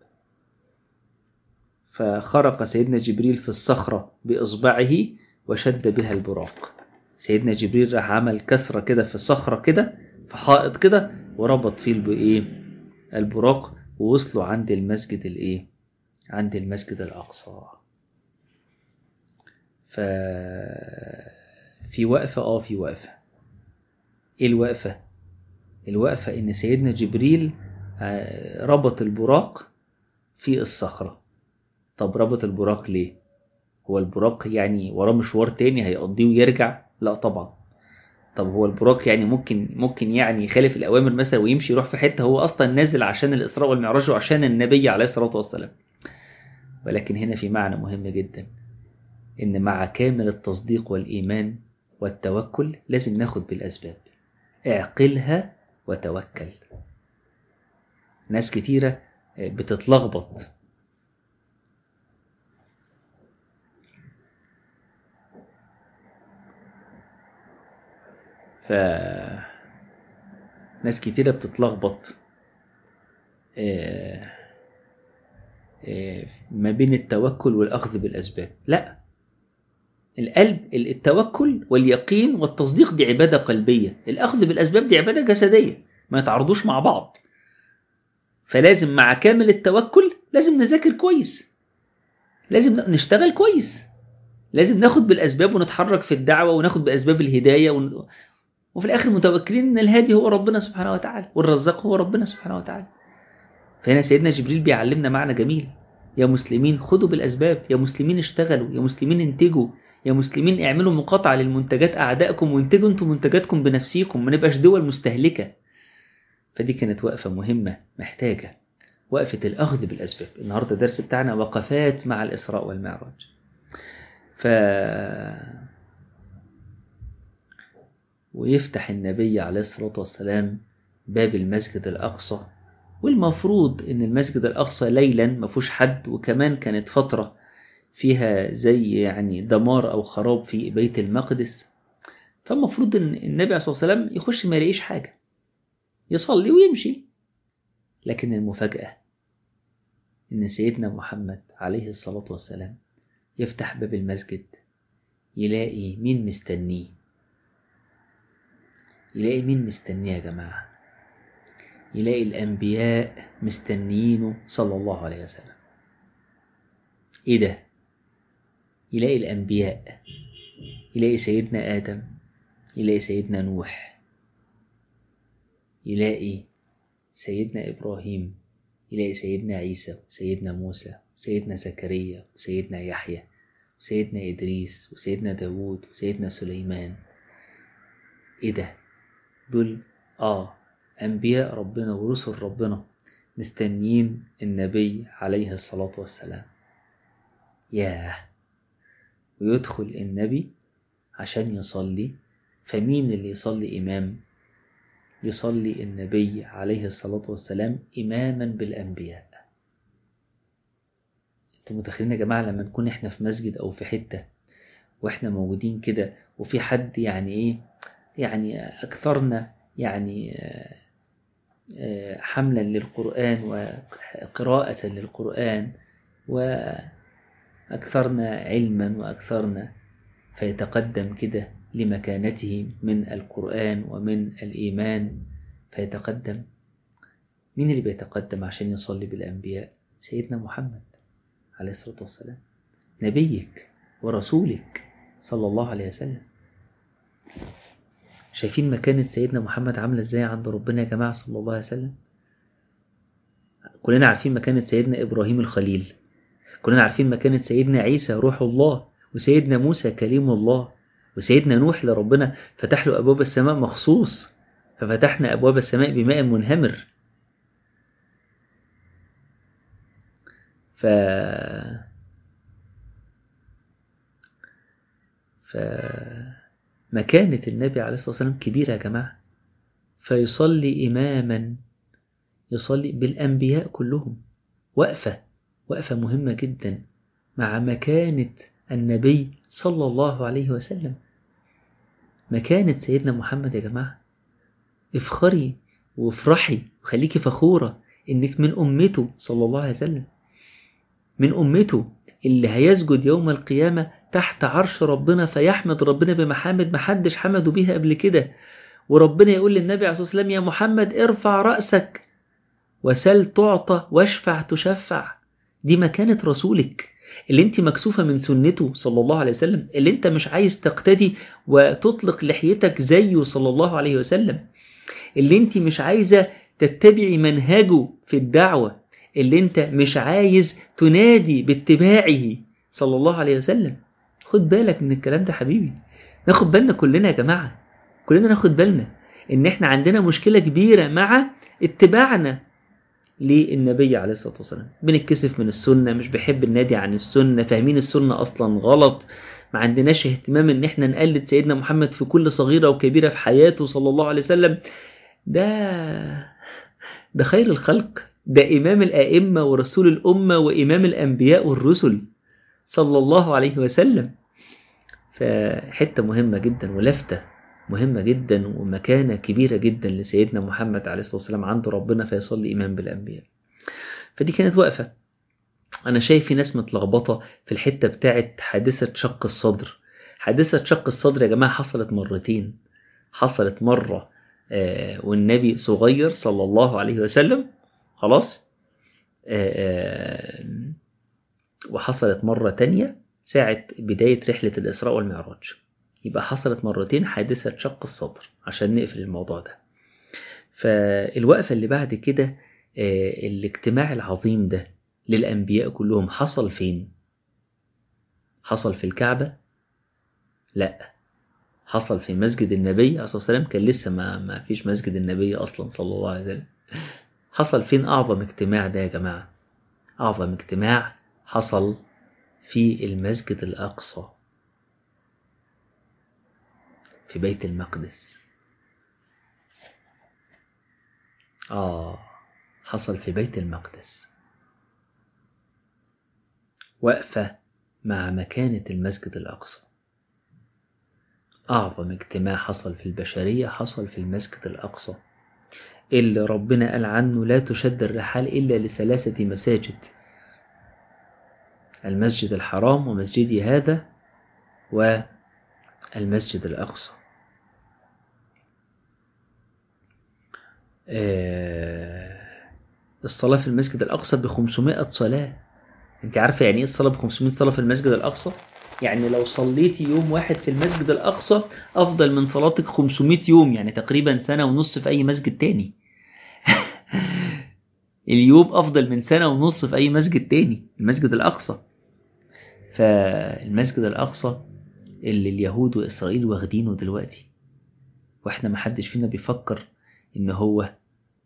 S1: فخرق سيدنا جبريل في الصخرة بإصبعه وشد بها البراق سيدنا جبريل راح عمل كسرة كده في الصخرة كده في حائط كده وربط فيه البإيه البراق ووصلوا عند المسجد الإيه عند المسجد الأقصى ف في وقفة اه في وقفة ايه الوقفة الوقفة ان سيدنا جبريل آه، ربط البراق في الصخرة طب ربط البراق ليه هو البراق يعني وراه مشوار تاني هيقضيه ويرجع لا طبعا طب هو البراق يعني ممكن ممكن يعني يخالف الأوامر مثلا ويمشي يروح في حتة هو أصلا نازل عشان الإسراء والمعراج وعشان النبي عليه الصلاة والسلام ولكن هنا في معنى مهم جدا إن مع كامل التصديق والإيمان والتوكل لازم ناخد بالأسباب اعقلها وتوكل ناس كتيرة بتتلخبط ف ناس كتيرة بتتلخبط آه، آه، ما بين التوكل والأخذ بالأسباب لا القلب التوكل واليقين والتصديق دي عبادة قلبية الأخذ بالأسباب دي عبادة جسدية ما يتعرضوش مع بعض فلازم مع كامل التوكل لازم نذاكر كويس لازم نشتغل كويس لازم ناخد بالأسباب ونتحرك في الدعوة وناخد بأسباب الهداية ون... وفي الآخر متوكلين إن الهادي هو ربنا سبحانه وتعالى والرزاق هو ربنا سبحانه وتعالى فهنا سيدنا جبريل بيعلمنا معنى جميل يا مسلمين خدوا بالأسباب يا مسلمين اشتغلوا يا مسلمين انتجوا يا مسلمين اعملوا مقاطعة للمنتجات أعدائكم وانتجوا انتم منتجاتكم بنفسيكم ما نبقاش دول مستهلكة فدي كانت وقفة مهمة محتاجة وقفة الأخذ بالأسباب النهاردة الدرس بتاعنا وقفات مع الإسراء والمعراج ف ويفتح النبي عليه الصلاة والسلام باب المسجد الأقصى والمفروض ان المسجد الأقصى ليلا ما فيهوش حد وكمان كانت فترة فيها زي يعني دمار أو خراب في بيت المقدس فالمفروض ان النبي عليه الصلاة والسلام يخش ما يلاقيش حاجة يصلي ويمشي لكن المفاجأة ان سيدنا محمد عليه الصلاة والسلام يفتح باب المسجد يلاقي مين مستنيه يلاقي مين مستنيه يا جماعة يلاقي الأنبياء مستنيينه صلى الله عليه وسلم إيه ده يلاقي الأنبياء يلاقي سيدنا آدم يلاقي سيدنا نوح يلاقي سيدنا إبراهيم يلاقي سيدنا عيسى سيدنا موسى سيدنا زكريا وسيدنا يحيى وسيدنا إدريس وسيدنا داود وسيدنا سليمان إيه ده دول آه أنبياء ربنا ورسل ربنا مستنيين النبي عليه الصلاة والسلام ياه ويدخل النبي عشان يصلي فمين اللي يصلي إمام يصلي النبي عليه الصلاة والسلام إماما بالأنبياء انتوا متخيلين يا جماعة لما نكون احنا في مسجد أو في حتة واحنا موجودين كده وفي حد يعني ايه يعني أكثرنا يعني حملا للقرآن وقراءة للقرآن وأكثرنا علما وأكثرنا فيتقدم كده لمكانته من القرآن ومن الإيمان فيتقدم مين اللي بيتقدم عشان يصلي بالأنبياء سيدنا محمد عليه الصلاة والسلام نبيك ورسولك صلى الله عليه وسلم شايفين مكانة سيدنا محمد عاملة ازاي عند ربنا يا جماعة صلى الله عليه وسلم كلنا عارفين مكانة سيدنا إبراهيم الخليل كلنا عارفين مكانة سيدنا عيسى روح الله وسيدنا موسى كليم الله وسيدنا نوح لربنا فتح له أبواب السماء مخصوص ففتحنا أبواب السماء بماء منهمر ف ف مكانة النبي عليه الصلاة والسلام كبيرة يا جماعة فيصلي إماما يصلي بالأنبياء كلهم وقفة وقفة مهمة جدا مع مكانة النبي صلى الله عليه وسلم مكانة سيدنا محمد يا جماعة افخري وافرحي وخليكي فخورة انك من امته صلى الله عليه وسلم من امته اللي هيسجد يوم القيامة تحت عرش ربنا فيحمد ربنا بمحامد محدش حمده بيها قبل كده وربنا يقول للنبي عليه الصلاة والسلام يا محمد ارفع رأسك وسل تعطى واشفع تشفع دي مكانة رسولك اللي انت مكسوفة من سنته صلى الله عليه وسلم اللي انت مش عايز تقتدي وتطلق لحيتك زيه صلى الله عليه وسلم اللي انت مش عايزة تتبعي منهجه في الدعوة اللي انت مش عايز تنادي باتباعه صلى الله عليه وسلم خد بالك من الكلام ده حبيبي ناخد بالنا كلنا يا جماعة كلنا ناخد بالنا ان احنا عندنا مشكلة كبيرة مع اتباعنا للنبي عليه الصلاة والسلام بنتكسف من السنة مش بحب النادي عن السنة فاهمين السنة أصلا غلط ما عندناش اهتمام ان احنا نقلد سيدنا محمد في كل صغيرة وكبيرة في حياته صلى الله عليه وسلم ده ده خير الخلق ده إمام الأئمة ورسول الأمة وإمام الأنبياء والرسل صلى الله عليه وسلم فحتة مهمة جدا ولفتة مهمة جدا ومكانة كبيرة جدا لسيدنا محمد عليه الصلاة والسلام عند ربنا فيصلي إمام بالأنبياء فدي كانت وقفة أنا شايف في ناس متلخبطة في الحتة بتاعت حادثة شق الصدر حادثة شق الصدر يا جماعة حصلت مرتين حصلت مرة آه والنبي صغير صلى الله عليه وسلم خلاص آه وحصلت مرة تانية ساعة بداية رحلة الإسراء والمعراج يبقى حصلت مرتين حادثة شق الصدر عشان نقفل الموضوع ده فالوقفة اللي بعد كده آه الاجتماع العظيم ده للأنبياء كلهم حصل فين حصل في الكعبة لا حصل في مسجد النبي عليه الصلاة والسلام كان لسه ما, ما فيش مسجد النبي أصلا صلى الله عليه وسلم حصل فين أعظم اجتماع ده يا جماعة أعظم اجتماع حصل في المسجد الأقصى في بيت المقدس آه حصل في بيت المقدس وقفة مع مكانة المسجد الأقصى أعظم اجتماع حصل في البشرية حصل في المسجد الأقصى اللي ربنا قال عنه لا تشد الرحال إلا لثلاثة مساجد المسجد الحرام ومسجدي هذا والمسجد الأقصى الصلاة في المسجد الأقصى ب 500 صلاة أنت عارفة يعني إيه الصلاة ب 500 صلاة في المسجد الأقصى؟ يعني لو صليتي يوم واحد في المسجد الأقصى أفضل من صلاتك 500 يوم يعني تقريبا سنة ونص في أي مسجد تاني اليوم أفضل من سنة ونص في أي مسجد تاني المسجد الأقصى فالمسجد الأقصى اللي اليهود وإسرائيل واخدينه دلوقتي وإحنا محدش فينا بيفكر إن هو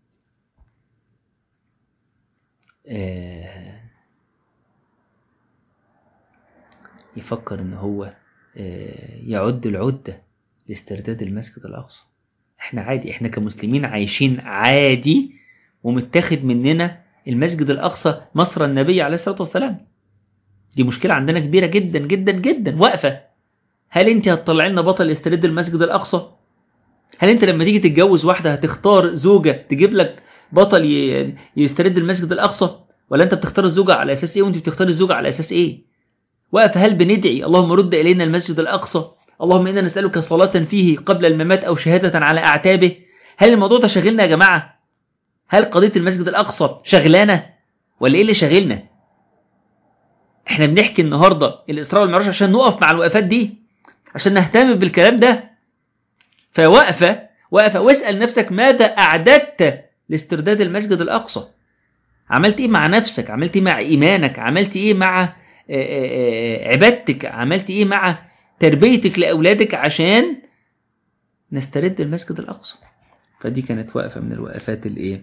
S1: آه يفكر إن هو آه يعد العدة لاسترداد المسجد الأقصى إحنا عادي إحنا كمسلمين عايشين عادي ومتاخد مننا المسجد الأقصى مصر النبي عليه الصلاة والسلام دي مشكلة عندنا كبيرة جدا جدا جدا واقفة هل انت هتطلع لنا بطل يسترد المسجد الأقصى هل انت لما تيجي تتجوز واحدة هتختار زوجة تجيب لك بطل يسترد المسجد الأقصى ولا انت بتختار الزوجة على أساس ايه وانت بتختار الزوجة على أساس ايه واقفة هل بندعي اللهم رد إلينا المسجد الأقصى اللهم إنا نسألك صلاة فيه قبل الممات أو شهادة على أعتابه هل الموضوع ده شاغلنا يا جماعة هل قضية المسجد الأقصى شغلانة ولا إيه اللي شاغلنا احنا بنحكي النهاردة الإسراء والمعراج عشان نقف مع الوقفات دي عشان نهتم بالكلام ده فوقفة وقفة واسأل نفسك ماذا أعددت لاسترداد المسجد الأقصى عملت إيه مع نفسك عملت إيه مع إيمانك عملت إيه مع عبادتك عملت إيه مع تربيتك لأولادك عشان نسترد المسجد الأقصى فدي كانت وقفة من الوقفات الإيه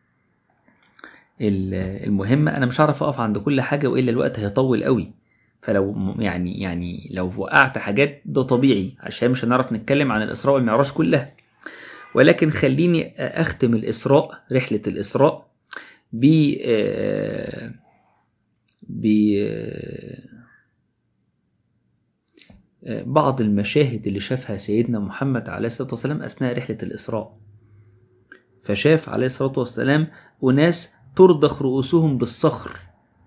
S1: المهمة أنا مش هعرف أقف عند كل حاجة وإلا الوقت هيطول قوي فلو يعني يعني لو وقعت حاجات ده طبيعي عشان مش هنعرف نتكلم عن الإسراء والمعراج كلها ولكن خليني أختم الإسراء رحلة الإسراء ب ب بعض المشاهد اللي شافها سيدنا محمد عليه الصلاة والسلام أثناء رحلة الإسراء فشاف عليه الصلاة والسلام أناس ترضخ رؤوسهم بالصخر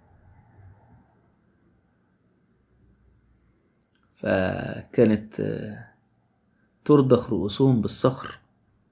S1: فكانت ترضخ رؤوسهم بالصخر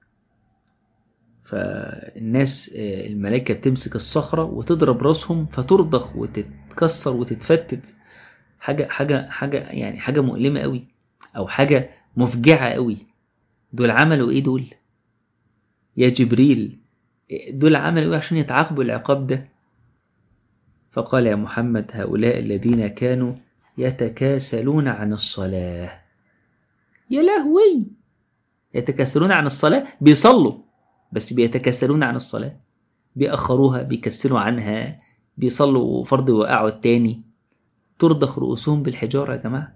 S1: فالناس الملائكة بتمسك الصخرة وتضرب راسهم فترضخ وتتكسر وتتفتت حاجة حاجة حاجة يعني حاجة مؤلمة قوي أو حاجة مفجعة قوي دول عملوا إيه دول؟ يا جبريل دول عملوا إيه عشان يتعاقبوا العقاب ده؟ فقال يا محمد هؤلاء الذين كانوا يتكاسلون عن الصلاة يا لهوي يتكاسلون عن الصلاة بيصلوا بس بيتكاسلون عن الصلاة بيأخروها بيكسلوا عنها بيصلوا فرض وقعوا التاني ترضخ رؤوسهم بالحجارة يا جماعة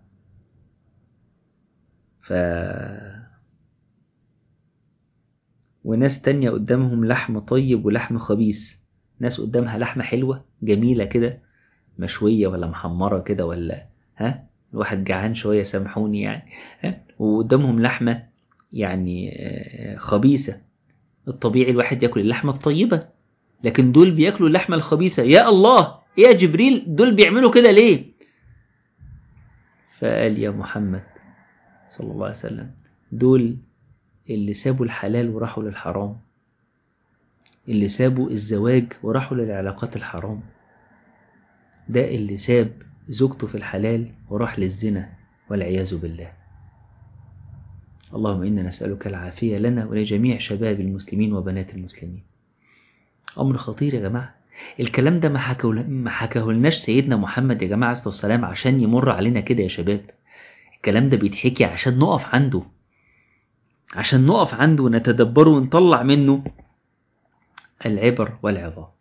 S1: ف وناس تانية قدامهم لحم طيب ولحم خبيث ناس قدامها لحمة حلوة جميلة كده مشوية ولا محمرة كده ولا ها الواحد جعان شوية سامحوني يعني ها وقدامهم لحمة يعني خبيثة الطبيعي الواحد ياكل اللحمة الطيبة لكن دول بياكلوا اللحمة الخبيثة يا الله يا جبريل دول بيعملوا كده ليه فقال يا محمد صلى الله عليه وسلم دول اللي سابوا الحلال وراحوا للحرام اللي سابوا الزواج وراحوا للعلاقات الحرام ده اللي ساب زوجته في الحلال وراح للزنا والعياذ بالله اللهم إنا نسألك العافية لنا ولجميع شباب المسلمين وبنات المسلمين أمر خطير يا جماعة الكلام ده ما حكاهولناش سيدنا محمد يا جماعة عليه الصلاة والسلام عشان يمر علينا كده يا شباب الكلام ده بيتحكي عشان نقف عنده عشان نقف عنده ونتدبره ونطلع منه العبر والعظات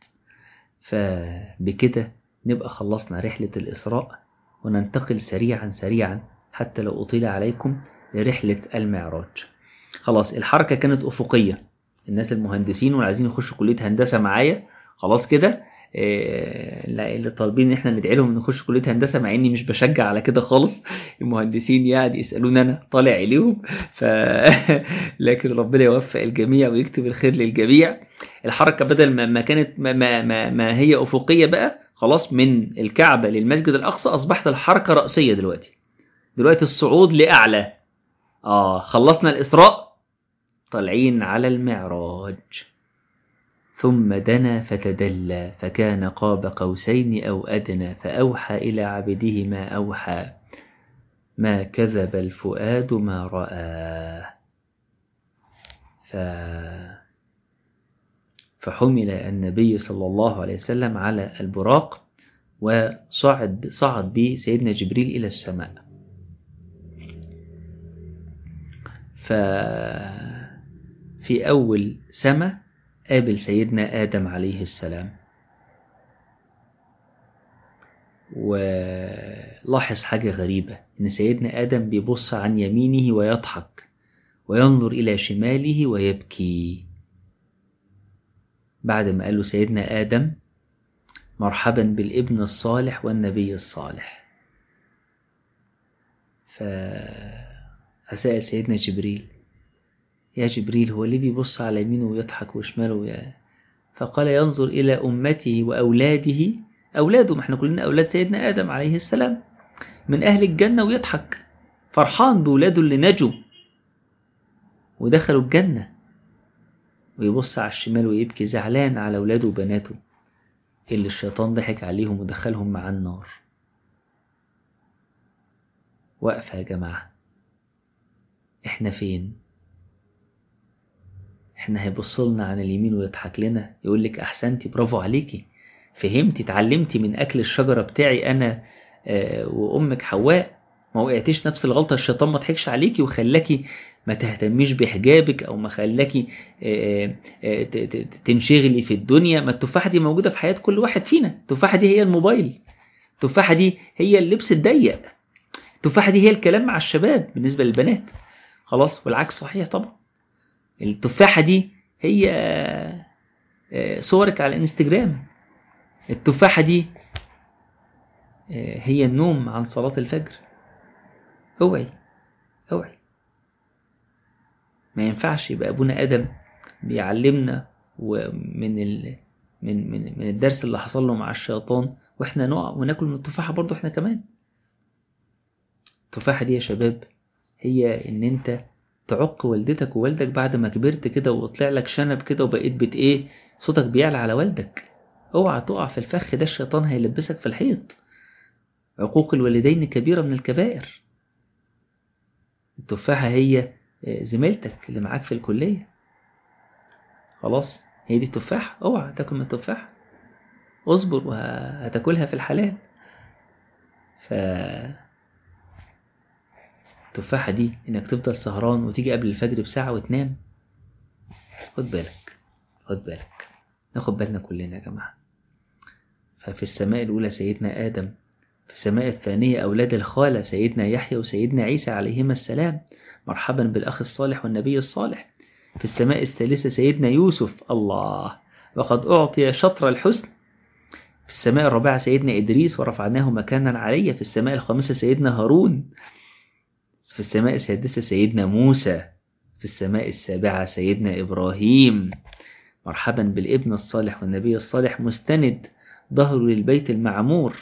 S1: فبكده نبقى خلصنا رحلة الإسراء وننتقل سريعا سريعا حتى لو أطيل عليكم لرحلة المعراج خلاص الحركة كانت أفقية الناس المهندسين واللي عايزين يخشوا كلية هندسة معايا خلاص كده إيه اللي طالبين ان احنا ندعي لهم نخش كليه هندسه مع اني مش بشجع على كده خالص المهندسين يعني يسالوني انا طالع اليهم ف لكن ربنا يوفق الجميع ويكتب الخير للجميع الحركه بدل ما, ما كانت ما, ما, ما, ما هي افقيه بقى خلاص من الكعبه للمسجد الاقصى اصبحت الحركه راسيه دلوقتي دلوقتي الصعود لاعلى اه خلصنا الاسراء طالعين على المعراج ثم دنا فتدلى فكان قاب قوسين أو أدنى فأوحى إلى عبده ما أوحى ما كذب الفؤاد ما رأى ف... فحمل النبي صلى الله عليه وسلم على البراق وصعد صعد به سيدنا جبريل إلى السماء ففي أول سماء قابل سيدنا آدم عليه السلام ولاحظ حاجة غريبة إن سيدنا آدم بيبص عن يمينه ويضحك وينظر إلى شماله ويبكي بعد ما قال له سيدنا آدم مرحبا بالابن الصالح والنبي الصالح فسأل سيدنا جبريل يا جبريل هو ليه بيبص على يمينه ويضحك وشماله يا فقال ينظر إلى أمته وأولاده أولاده ما احنا كلنا أولاد سيدنا آدم عليه السلام من أهل الجنة ويضحك فرحان بولاده اللي نجوا ودخلوا الجنة ويبص على الشمال ويبكي زعلان على أولاده وبناته اللي الشيطان ضحك عليهم ودخلهم مع النار واقفة يا جماعة احنا فين احنا هيبصلنا عن اليمين ويضحك لنا يقول لك احسنتي برافو عليكي فهمتي اتعلمتي من اكل الشجرة بتاعي انا اه وامك حواء ما وقعتيش نفس الغلطة الشيطان ما ضحكش عليكي وخلاكي ما تهتميش بحجابك او ما خلاكي اه اه تنشغلي في الدنيا ما التفاحة دي موجودة في حياة كل واحد فينا التفاحة دي هي الموبايل التفاحة دي هي اللبس الضيق التفاحة دي هي الكلام مع الشباب بالنسبة للبنات خلاص والعكس صحيح طبعا
S2: التفاحة دي هي صورك على الانستجرام التفاحة دي هي النوم عن صلاة الفجر اوعي اوعي ما ينفعش يبقى ابونا ادم بيعلمنا ومن ال... من من من الدرس اللي حصل له مع الشيطان واحنا نقع وناكل من التفاحة برضه احنا كمان التفاحة دي يا شباب هي ان انت تعق والدتك ووالدك بعد ما كبرت كده وطلع لك شنب كده وبقيت بت ايه صوتك بيعلى على والدك اوعى تقع في الفخ ده الشيطان هيلبسك في الحيط عقوق الوالدين كبيرة من الكبائر التفاحة هي زميلتك اللي معاك في الكلية خلاص هي دي التفاحة اوعى تاكل من التفاحة اصبر وهتاكلها في الحلال ف التفاحة دي انك تفضل سهران وتيجي قبل الفجر بساعة وتنام خد بالك خد بالك ناخد بالنا كلنا يا جماعة ففي السماء الأولى سيدنا آدم في السماء الثانية أولاد الخالة سيدنا يحيى وسيدنا عيسى عليهما السلام مرحبا بالأخ الصالح والنبي الصالح في السماء الثالثة سيدنا يوسف الله وقد أعطي شطر الحسن في السماء الرابعة سيدنا إدريس ورفعناه مكانا عليا في السماء الخامسة سيدنا هارون في السماء السادسة سيدنا موسى في السماء السابعة سيدنا إبراهيم مرحبا بالابن الصالح والنبي الصالح مستند ظهره للبيت المعمور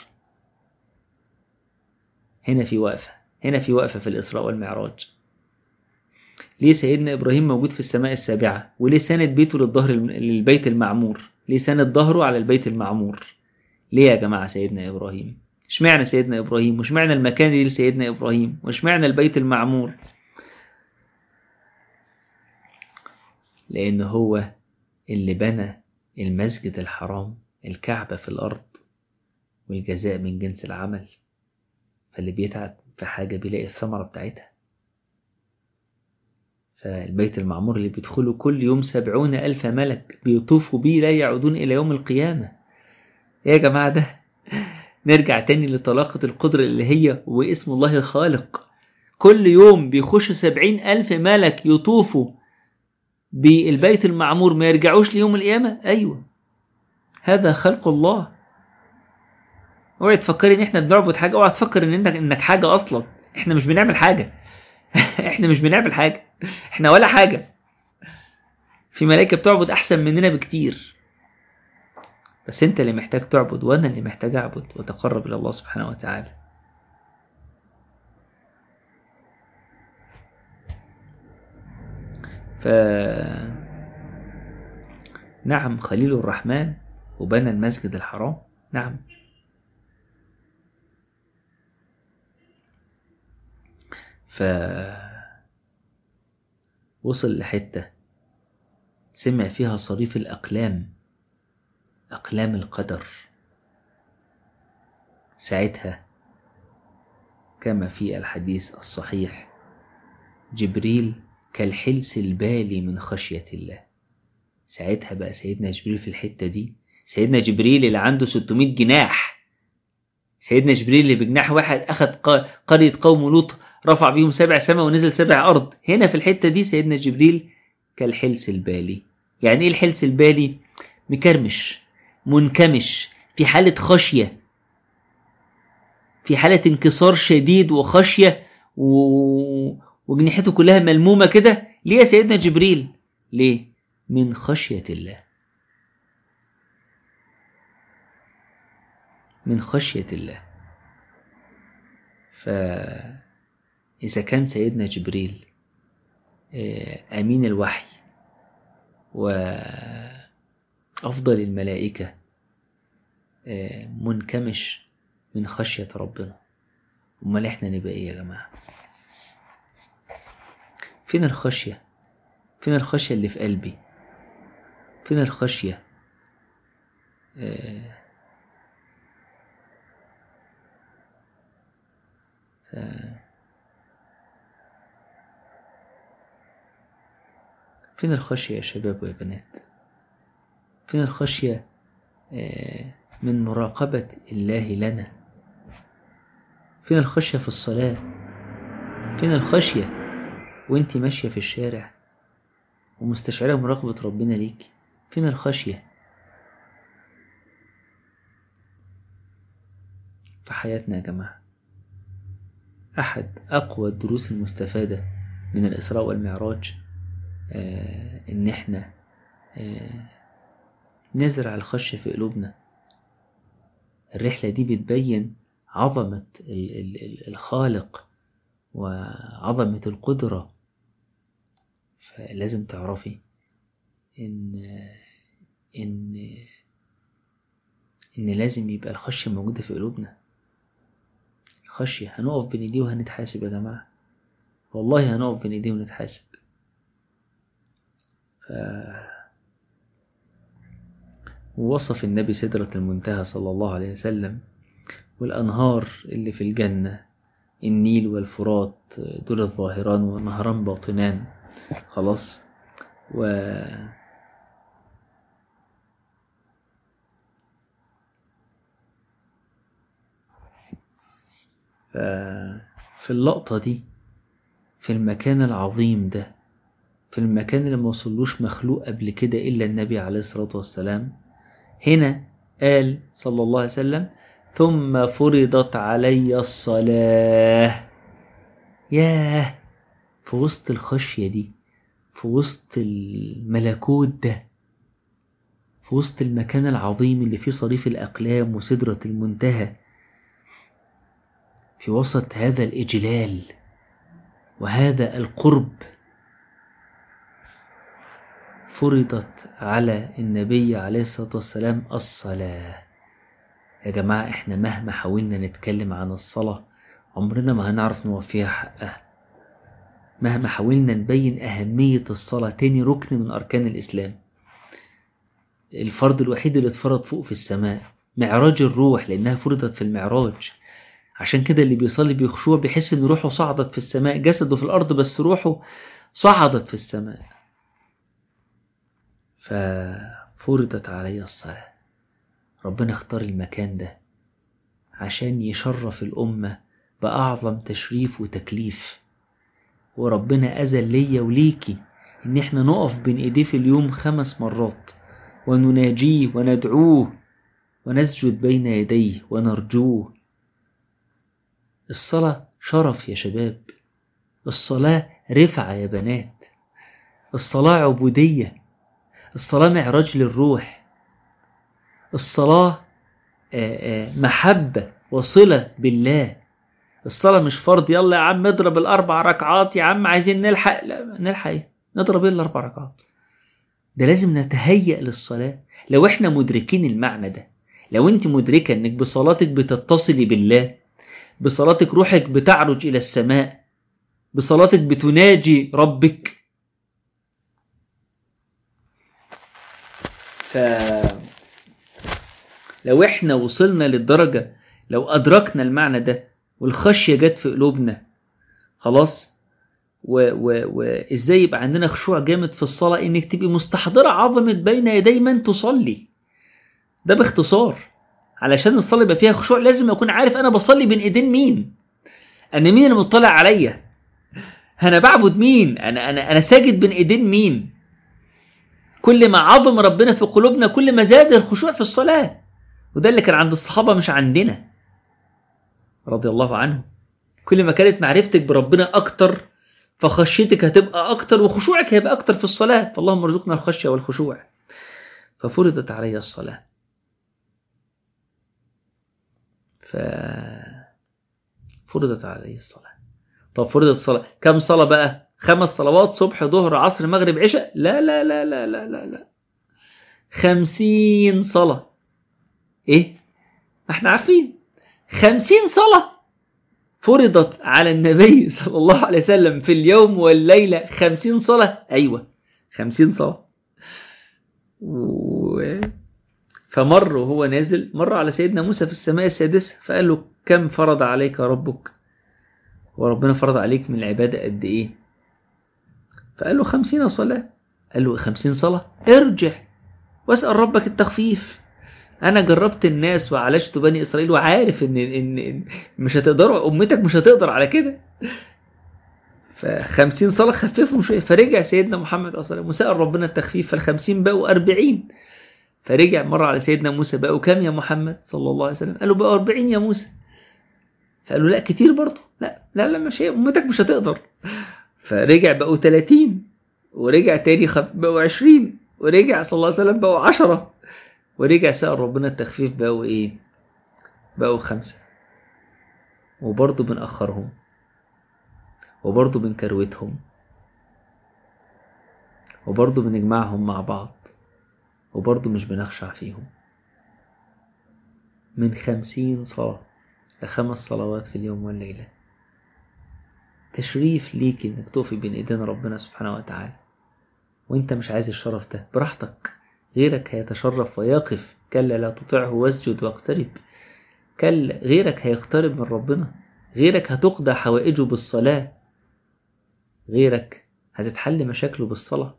S2: هنا في وقفة هنا في وقفة في الإسراء والمعراج ليه سيدنا إبراهيم موجود في السماء السابعة وليه ساند بيته للظهر للبيت المعمور ليه ساند ظهره على البيت المعمور ليه يا جماعة سيدنا إبراهيم اشمعنى سيدنا إبراهيم واشمعنى المكان دي لسيدنا إبراهيم واشمعنى البيت المعمور لأن هو اللي بنى المسجد الحرام الكعبة في الأرض والجزاء من جنس العمل فاللي بيتعب في حاجة بيلاقي الثمرة بتاعتها فالبيت المعمور اللي بيدخله كل يوم سبعون ألف ملك بيطوفوا بيه لا يعودون إلى يوم القيامة يا جماعة ده نرجع تاني لطلاقة القدرة اللي هي واسم الله الخالق كل يوم بيخش سبعين ألف ملك يطوفوا بالبيت المعمور ما يرجعوش ليوم القيامة أيوة هذا خلق الله اوعي تفكري ان احنا بنعبد حاجة اوعي تفكر ان انك انك حاجة اصلا احنا مش بنعمل حاجة احنا مش بنعمل حاجة احنا ولا حاجة في ملائكة بتعبد احسن مننا بكتير بس انت اللي محتاج تعبد وانا اللي محتاج اعبد واتقرب الى الله سبحانه وتعالى ف نعم خليل الرحمن وبنى المسجد الحرام نعم ف وصل لحتة سمع فيها صريف الأقلام أقلام القدر ساعتها كما في الحديث الصحيح جبريل كالحلس البالي من خشية الله ساعتها بقى سيدنا جبريل في الحتة دي سيدنا جبريل اللي عنده 600 جناح سيدنا جبريل اللي بجناح واحد أخذ قرية قوم لوط رفع بيهم سبع سماء ونزل سبع أرض هنا في الحتة دي سيدنا جبريل كالحلس البالي يعني إيه الحلس البالي مكرمش منكمش في حالة خشية في حالة انكسار شديد وخشية و... وجنحته كلها ملمومة كده ليه يا سيدنا جبريل ليه من خشية الله من خشية الله فإذا كان سيدنا جبريل أمين الوحي وأفضل الملائكة منكمش من خشية ربنا أمال إحنا نبقى إيه يا جماعة فين الخشية فين الخشية اللي في قلبي فين الخشية آه فين الخشية يا شباب ويا بنات فين الخشية آه من مراقبة الله لنا فين الخشية في الصلاة فين الخشية وانت ماشية في الشارع ومستشعرة مراقبة ربنا ليك فين الخشية في حياتنا يا جماعة أحد أقوى الدروس المستفادة من الإسراء والمعراج آه إن إحنا آه نزرع الخشية في قلوبنا الرحلة دي بتبين عظمة الخالق وعظمة القدرة فلازم تعرفي إن إن إن لازم يبقى الخشية موجودة في قلوبنا الخشية هنقف بين إيديه وهنتحاسب يا جماعة والله هنقف بين إيديه ونتحاسب ف... ووصف النبي سدرة المنتهى صلى الله عليه وسلم والأنهار اللي في الجنة النيل والفرات دول الظاهران ونهران باطنان خلاص و في اللقطة دي في المكان العظيم ده في المكان اللي ما وصلوش مخلوق قبل كده إلا النبي عليه الصلاة والسلام هنا قال صلى الله عليه وسلم ثم فرضت علي الصلاة ياه في وسط الخشية دي في وسط الملكوت ده في وسط المكان العظيم اللي فيه صريف الأقلام وسدرة المنتهى في وسط هذا الإجلال وهذا القرب فرضت على النبي عليه الصلاة والسلام الصلاة يا جماعة احنا مهما حاولنا نتكلم عن الصلاة عمرنا ما هنعرف نوفيها حقها مهما حاولنا نبين أهمية الصلاة تاني ركن من أركان الإسلام الفرض الوحيد اللي اتفرض فوق في السماء معراج الروح لأنها فرضت في المعراج عشان كده اللي بيصلي بخشوع بيحس ان روحه صعدت في السماء جسده في الأرض بس روحه صعدت في السماء ففرضت علي الصلاة ربنا اختار المكان ده عشان يشرف الأمة بأعظم تشريف وتكليف وربنا أذن ليا وليكي إن احنا نقف بين إيديه في اليوم خمس مرات ونناجيه وندعوه ونسجد بين يديه ونرجوه الصلاة شرف يا شباب الصلاة رفعة يا بنات الصلاة عبودية الصلاة معراج للروح الصلاة محبة وصلة بالله الصلاة مش فرض يلا يا عم اضرب الأربع ركعات يا عم عايزين نلحق لا نلحق ايه نضرب ايه الأربع ركعات ده لازم نتهيأ للصلاة لو احنا مدركين المعنى ده لو انت مدركة انك بصلاتك بتتصلي بالله بصلاتك روحك بتعرج إلى السماء بصلاتك بتناجي ربك ف لو احنا وصلنا للدرجة لو أدركنا المعنى ده والخشية جت في قلوبنا خلاص وازاي يبقى عندنا خشوع جامد في الصلاة انك تبقي مستحضرة عظمة بين يدي من تصلي ده باختصار علشان الصلاة يبقى فيها خشوع لازم اكون عارف انا بصلي بين ايدين مين انا مين اللي مطلع عليا انا بعبد مين انا انا انا ساجد بين ايدين مين كل ما عظم ربنا في قلوبنا كل ما زاد الخشوع في الصلاة وده اللي كان عند الصحابة مش عندنا رضي الله عنهم كل ما كانت معرفتك بربنا أكتر فخشيتك هتبقى أكتر وخشوعك هيبقى أكتر في الصلاة فاللهم ارزقنا الخشية والخشوع ففرضت علي الصلاة ف فرضت علي الصلاة طب فرضت الصلاة كم صلاة بقى خمس صلوات صبح ظهر عصر مغرب عشاء لا لا لا لا لا لا لا خمسين صلاة ايه احنا عارفين خمسين صلاة فرضت على النبي صلى الله عليه وسلم في اليوم والليلة خمسين صلاة أيوة خمسين صلاة و... فمر وهو نازل مر على سيدنا موسى في السماء السادسة فقال له كم فرض عليك ربك وربنا فرض عليك من العبادة قد إيه فقال له خمسين صلاة قال له خمسين صلاة ارجع واسأل ربك التخفيف انا جربت الناس وعالجت بني اسرائيل وعارف ان ان مش هتقدروا امتك مش هتقدر على كده فخمسين صلاة خففهم شوية فرجع سيدنا محمد صلى الله عليه وسلم وسأل ربنا التخفيف فالخمسين بقوا أربعين فرجع مرة على سيدنا موسى بقوا كام يا محمد صلى الله عليه وسلم قال له بقوا أربعين يا موسى فقال له لا كتير برضه لا لا لا مش هي أمتك مش هتقدر فرجع بقوا 30 ورجع تاني خف بقوا 20 ورجع صلى الله عليه وسلم بقوا 10 ورجع سأل ربنا التخفيف بقوا ايه بقوا خمسة وبرضه بنأخرهم وبرضه بنكروتهم وبرضه بنجمعهم مع بعض وبرضه مش بنخشع فيهم من خمسين صلاة لخمس صلوات في اليوم والليلة تشريف ليك انك تقفي بين ايدين ربنا سبحانه وتعالى وانت مش عايز الشرف ده براحتك غيرك هيتشرف ويقف كلا لا تطعه واسجد واقترب كلا غيرك هيقترب من ربنا غيرك هتقضى حوائجه بالصلاة غيرك هتتحل مشاكله بالصلاة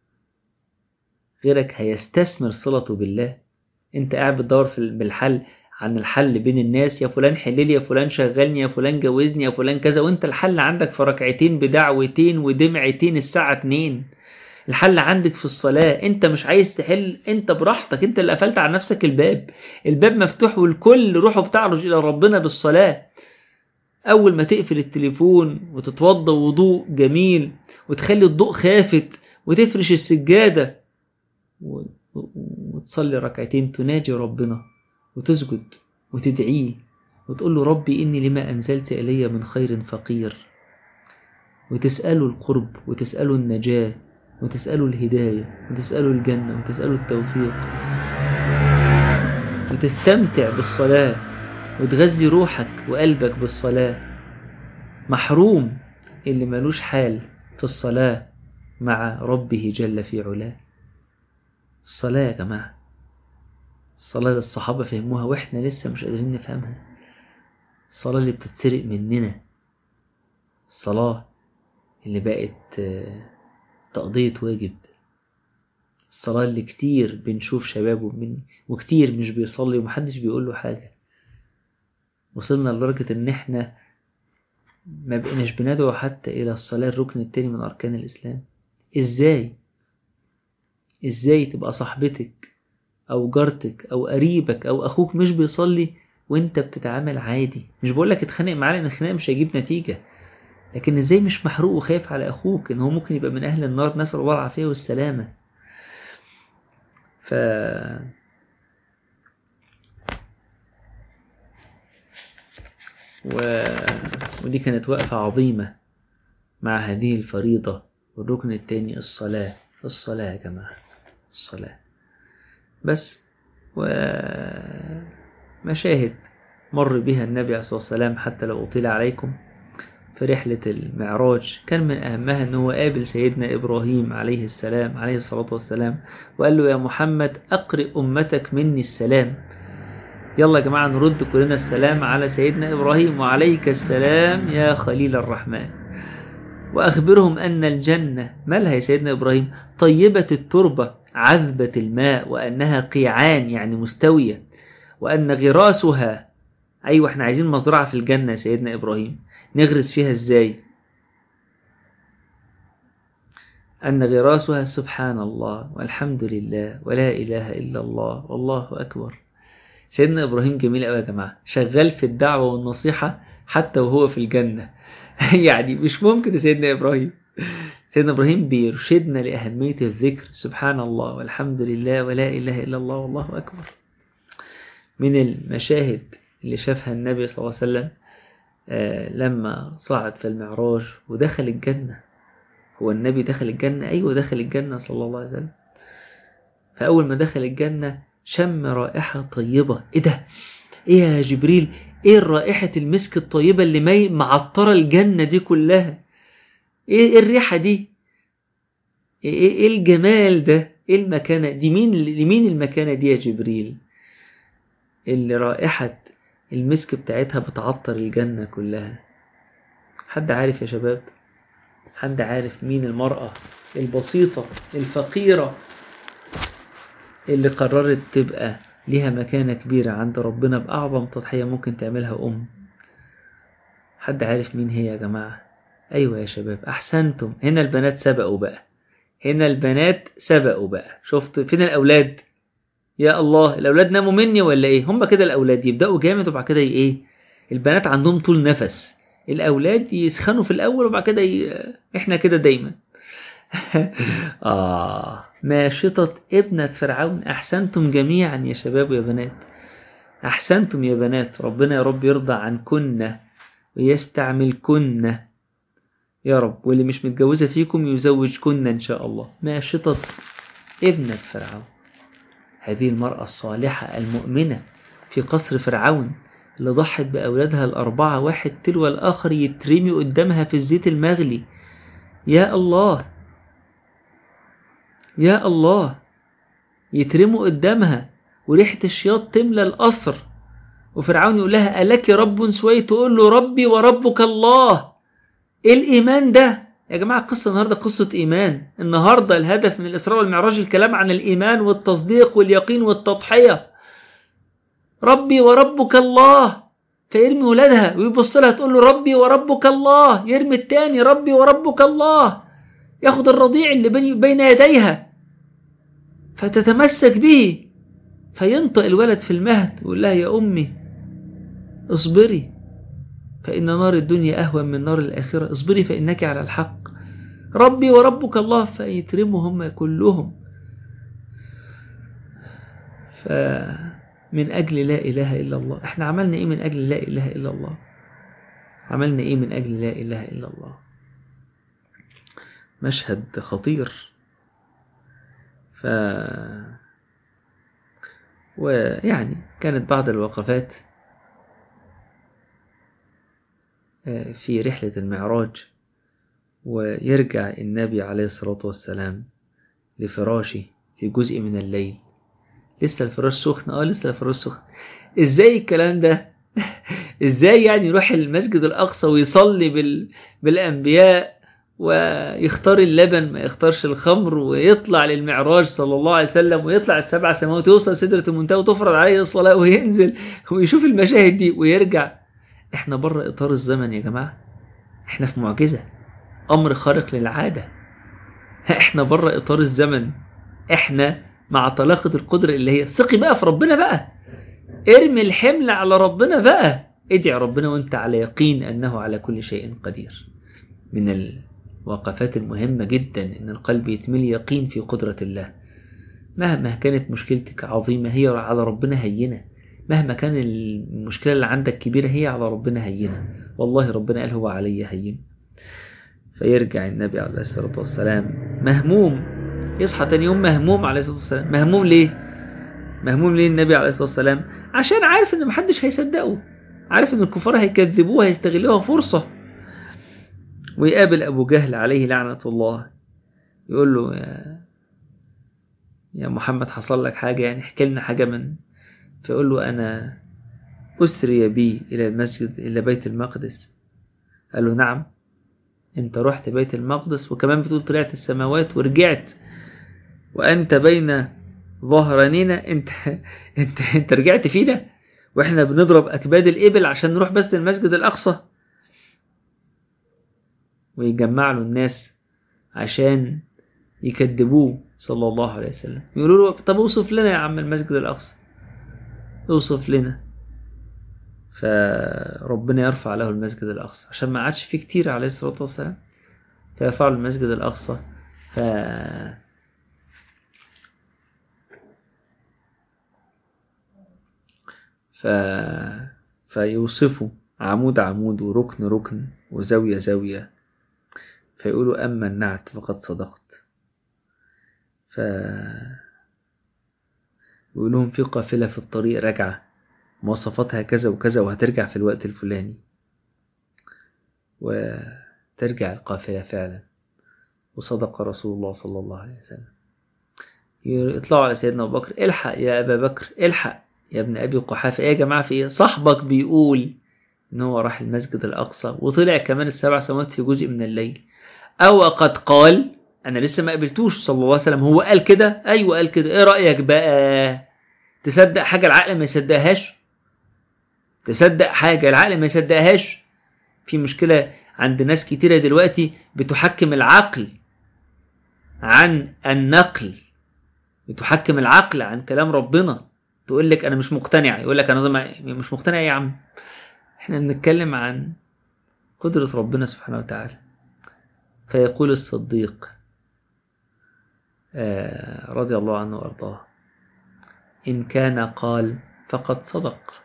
S2: غيرك هيستثمر صلته بالله انت قاعد بتدور في بالحل عن الحل بين الناس يا فلان حللي يا فلان شغلني يا فلان جوزني يا فلان كذا وانت الحل عندك في ركعتين بدعوتين ودمعتين الساعة اتنين الحل عندك في الصلاة انت مش عايز تحل انت براحتك انت اللي قفلت على نفسك الباب الباب مفتوح والكل روحه بتعرج الى ربنا بالصلاة اول ما تقفل التليفون وتتوضى وضوء جميل وتخلي الضوء خافت وتفرش السجادة وتصلي ركعتين تناجي ربنا وتسجد وتدعيه وتقول له ربي إني لما أنزلت إلي من خير فقير وتسأله القرب وتسأله النجاة وتسأله الهداية وتسأله الجنة وتسأله التوفيق وتستمتع بالصلاة وتغذي روحك وقلبك بالصلاة محروم اللي ملوش حال في الصلاة مع ربه جل في علاه الصلاة يا جماعة الصلاة اللي الصحابة فهموها وإحنا لسه مش قادرين نفهمها الصلاة اللي بتتسرق مننا الصلاة اللي بقت تقضية واجب الصلاة اللي كتير بنشوف شباب من وكتير مش بيصلي ومحدش بيقول له حاجة وصلنا لدرجة إن إحنا ما بقيناش بندعو حتى إلى الصلاة الركن التاني من أركان الإسلام إزاي إزاي تبقى صاحبتك أو جارتك أو قريبك أو أخوك مش بيصلي وأنت بتتعامل عادي مش بقولك اتخانق معاه لأن الخناق مش هيجيب نتيجة لكن إزاي مش محروق وخايف على أخوك إن هو ممكن يبقى من أهل النار نسأل الله العافية والسلامة ف و... ودي كانت وقفة عظيمة مع هذه الفريضة والركن التاني الصلاة الصلاة يا جماعة الصلاة بس ومشاهد مر بها النبي عليه الصلاة والسلام حتى لو أطيل عليكم في رحلة المعراج كان من أهمها أنه قابل سيدنا إبراهيم عليه السلام عليه الصلاة والسلام وقال له يا محمد أقرئ أمتك مني السلام يلا يا جماعة نرد كلنا السلام على سيدنا إبراهيم وعليك السلام يا خليل الرحمن وأخبرهم أن الجنة مالها يا سيدنا إبراهيم طيبة التربة عذبة الماء وأنها قيعان يعني مستوية وأن غراسها أيوة احنا عايزين مزرعة في الجنة يا سيدنا إبراهيم نغرس فيها ازاي أن غراسها سبحان الله والحمد لله ولا إله إلا الله والله أكبر سيدنا إبراهيم جميل أوي يا جماعة شغال في الدعوة والنصيحة حتى وهو في الجنة يعني مش ممكن يا سيدنا إبراهيم سيدنا إبراهيم بيرشدنا لأهمية الذكر سبحان الله والحمد لله ولا إله إلا الله والله أكبر من المشاهد اللي شافها النبي صلى الله عليه وسلم آه لما صعد في المعراج ودخل الجنة هو النبي دخل الجنة أيوة دخل الجنة صلى الله عليه وسلم فأول ما دخل الجنة شم رائحة طيبة إيه ده إيه يا جبريل إيه رائحة المسك الطيبة اللي مي معطرة الجنة دي كلها إيه الريحة دي إيه, إيه الجمال ده إيه المكانة دي مين لمين المكانة دي يا جبريل اللي رائحة المسك بتاعتها بتعطر الجنة كلها حد عارف يا شباب حد عارف مين المرأة البسيطة الفقيرة اللي قررت تبقى ليها مكانة كبيرة عند ربنا بأعظم تضحية ممكن تعملها أم حد عارف مين هي يا جماعة أيوة يا شباب أحسنتم هنا البنات سبقوا بقى هنا البنات سبقوا بقى شفت فين الأولاد يا الله الأولاد ناموا مني ولا إيه هم كده الأولاد يبدأوا جامد وبعد كده إيه البنات عندهم طول نفس الأولاد يسخنوا في الأول وبعد كده ي... إحنا كده دايما آه ماشطة ابنة فرعون أحسنتم جميعا يا شباب ويا بنات أحسنتم يا بنات ربنا يا رب يرضى عنكن ويستعملكن يا رب واللي مش متجوزة فيكم يزوجكن إن شاء الله ماشطة ابنة فرعون هذه المرأة الصالحة المؤمنة في قصر فرعون اللي ضحت بأولادها الأربعة واحد تلو الآخر يترمي قدامها في الزيت المغلي يا الله يا الله يترموا قدامها وريحة الشياط تملى القصر وفرعون يقول لها ألك رب سوي تقول له ربي وربك الله إيه الإيمان ده يا جماعة القصة النهاردة قصة إيمان النهاردة الهدف من الإسراء والمعراج الكلام عن الإيمان والتصديق واليقين والتضحية ربي وربك الله فيرمي ولادها ويبص لها تقول له ربي وربك الله يرمي التاني ربي وربك الله ياخد الرضيع اللي بين يديها فتتمسك به فينطق الولد في المهد ويقول لها يا أمي اصبري فإن نار الدنيا أهون من نار الآخرة اصبري فإنك على الحق ربي وربك الله فيترمهم كلهم فمن أجل لا إله إلا الله احنا عملنا إيه من أجل لا إله إلا الله عملنا إيه من أجل لا إله إلا الله مشهد خطير ف ويعني كانت بعض الوقفات في رحلة المعراج ويرجع النبي عليه الصلاة والسلام لفراشه في جزء من الليل لسه الفراش سخن اه لسه الفراش سخن ازاي الكلام ده ازاي يعني يروح المسجد الاقصى ويصلي بال... بالانبياء ويختار اللبن ما يختارش الخمر ويطلع للمعراج صلى الله عليه وسلم ويطلع السبع سماوات ويوصل سدرة المنتهى وتفرض عليه الصلاة وينزل ويشوف المشاهد دي ويرجع احنا بره اطار الزمن يا جماعة احنا في معجزة امر خارق للعادة احنا بره اطار الزمن احنا مع طلاقة القدرة اللي هي ثقي بقى في ربنا بقى ارمي الحمل على ربنا بقى ادعي ربنا وانت على يقين انه على كل شيء قدير من الوقفات المهمة جدا ان القلب يتملي يقين في قدرة الله مهما كانت مشكلتك عظيمة هي على ربنا هينة مهما كان المشكلة اللي عندك كبيرة هي على ربنا هينة والله ربنا قال هو علي هين فيرجع النبي عليه الصلاة والسلام مهموم يصحى تاني يوم مهموم عليه الصلاة والسلام مهموم ليه مهموم ليه النبي عليه الصلاة والسلام عشان عارف ان محدش هيصدقه عارف ان الكفار هيكذبوه هيستغلوها فرصة ويقابل ابو جهل عليه لعنة الله يقول له يا يا محمد حصل لك حاجة يعني احكي لنا حاجة من فيقول له أنا أسري بي إلى المسجد إلى بيت المقدس قال له نعم أنت رحت بيت المقدس وكمان بتقول طلعت السماوات ورجعت وأنت بين ظهرانينا أنت أنت أنت رجعت فينا وإحنا بنضرب أكباد الإبل عشان نروح بس المسجد الأقصى ويجمع له الناس عشان يكذبوه صلى الله عليه وسلم يقولوا له طب اوصف لنا يا عم المسجد الأقصى اوصف لنا فربنا يرفع له المسجد الأقصى عشان ما عادش فيه كتير عليه الصلاة والسلام فيرفع له المسجد الأقصى ف ف فيوصفه عمود عمود وركن ركن وزاوية زاوية فيقولوا أما النعت فقد صدقت ف يقولون في قافلة في الطريق راجعة مواصفاتها كذا وكذا وهترجع في الوقت الفلاني وترجع القافلة فعلا وصدق رسول الله صلى الله عليه وسلم يطلعوا على سيدنا أبو بكر الحق يا أبا بكر الحق يا ابن أبي قحافة إيه يا جماعة في إيه صاحبك بيقول إن هو راح المسجد الأقصى وطلع كمان السبع سماوات في جزء من الليل أو قد قال أنا لسه ما قبلتوش صلى الله عليه وسلم هو قال كده أيوة قال كده إيه رأيك بقى تصدق حاجة العقل ما يصدقهاش تصدق حاجة العقل ما يصدقهاش في مشكلة عند ناس كتيرة دلوقتي بتحكم العقل عن النقل بتحكم العقل عن كلام ربنا تقول لك انا مش مقتنع يقول لك انا مش مقتنع يا عم احنا بنتكلم عن قدرة ربنا سبحانه وتعالى فيقول الصديق آه رضي الله عنه وارضاه إن كان قال فقد صدق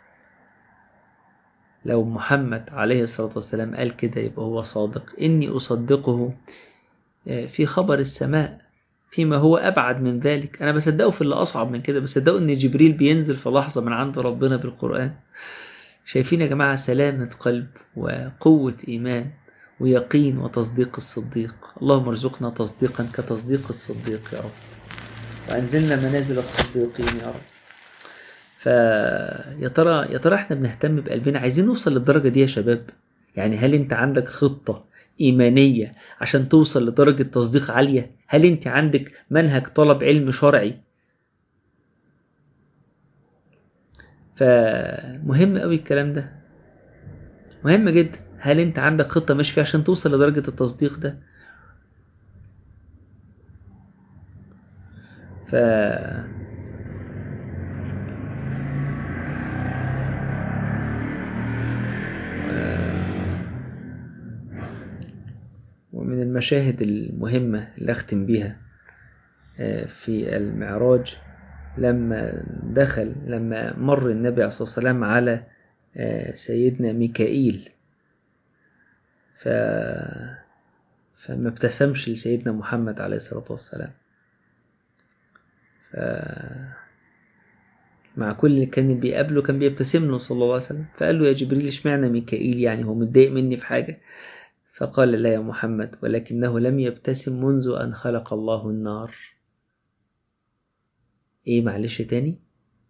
S2: لو محمد عليه الصلاة والسلام قال كده يبقى هو صادق إني أصدقه في خبر السماء فيما هو أبعد من ذلك أنا بصدقه في اللي أصعب من كده بصدقه إن جبريل بينزل في لحظة من عند ربنا بالقرآن شايفين يا جماعة سلامة قلب وقوة إيمان ويقين وتصديق الصديق اللهم ارزقنا تصديقا كتصديق الصديق يا رب وأنزلنا منازل الصديقين يا رب فيا ترى يا ترى احنا بنهتم بقلبنا عايزين نوصل للدرجة دي يا شباب يعني هل انت عندك خطة إيمانية عشان توصل لدرجة تصديق عالية هل انت عندك منهج طلب علم شرعي فمهم قوي الكلام ده مهم جدا هل انت عندك خطة ماشي فيها عشان توصل لدرجة التصديق ده ف ومن المشاهد المهمة اللي أختم بيها في المعراج لما دخل لما مر النبي عليه الصلاة والسلام على سيدنا ميكائيل ف... فما ابتسمش لسيدنا محمد عليه الصلاة والسلام ف... مع كل اللي كان بيقابله كان بيبتسم له صلى الله عليه وسلم فقال له يا جبريل اشمعنى ميكائيل يعني هو متضايق مني في حاجة فقال لا يا محمد ولكنه لم يبتسم منذ أن خلق الله النار ايه معلش تاني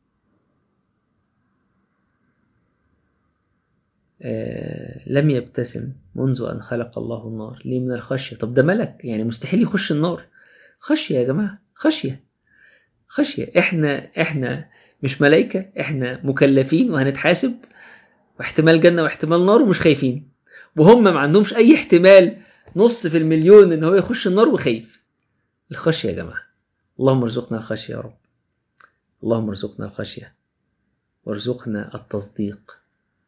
S2: آه لم يبتسم منذ أن خلق الله النار ليه من الخشية طب ده ملك يعني مستحيل يخش النار خشية يا جماعة خشية خشية احنا احنا مش ملايكة احنا مكلفين وهنتحاسب واحتمال جنة واحتمال نار ومش خايفين وهم ما عندهمش اي احتمال نص في المليون ان هو يخش النار وخايف الخشية يا جماعة اللهم ارزقنا الخشية يا رب اللهم ارزقنا الخشية وارزقنا التصديق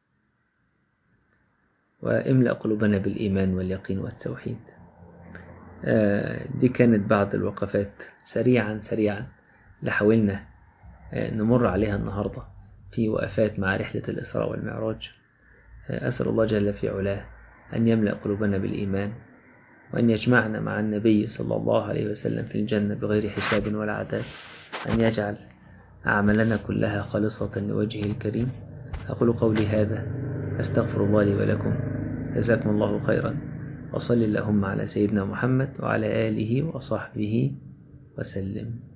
S2: واملأ قلوبنا بالإيمان واليقين والتوحيد دي كانت بعض الوقفات سريعا سريعا لحاولنا نمر عليها النهاردة في وقفات مع رحلة الإسراء والمعراج أسأل الله جل في علاه أن يملأ قلوبنا بالإيمان وأن يجمعنا مع النبي صلى الله عليه وسلم في الجنة بغير حساب ولا عذاب أن يجعل أعمالنا كلها خالصة لوجهه الكريم أقول قولي هذا أستغفر الله لي ولكم جزاكم الله خيرا وصل اللهم على سيدنا محمد وعلى آله وصحبه وسلم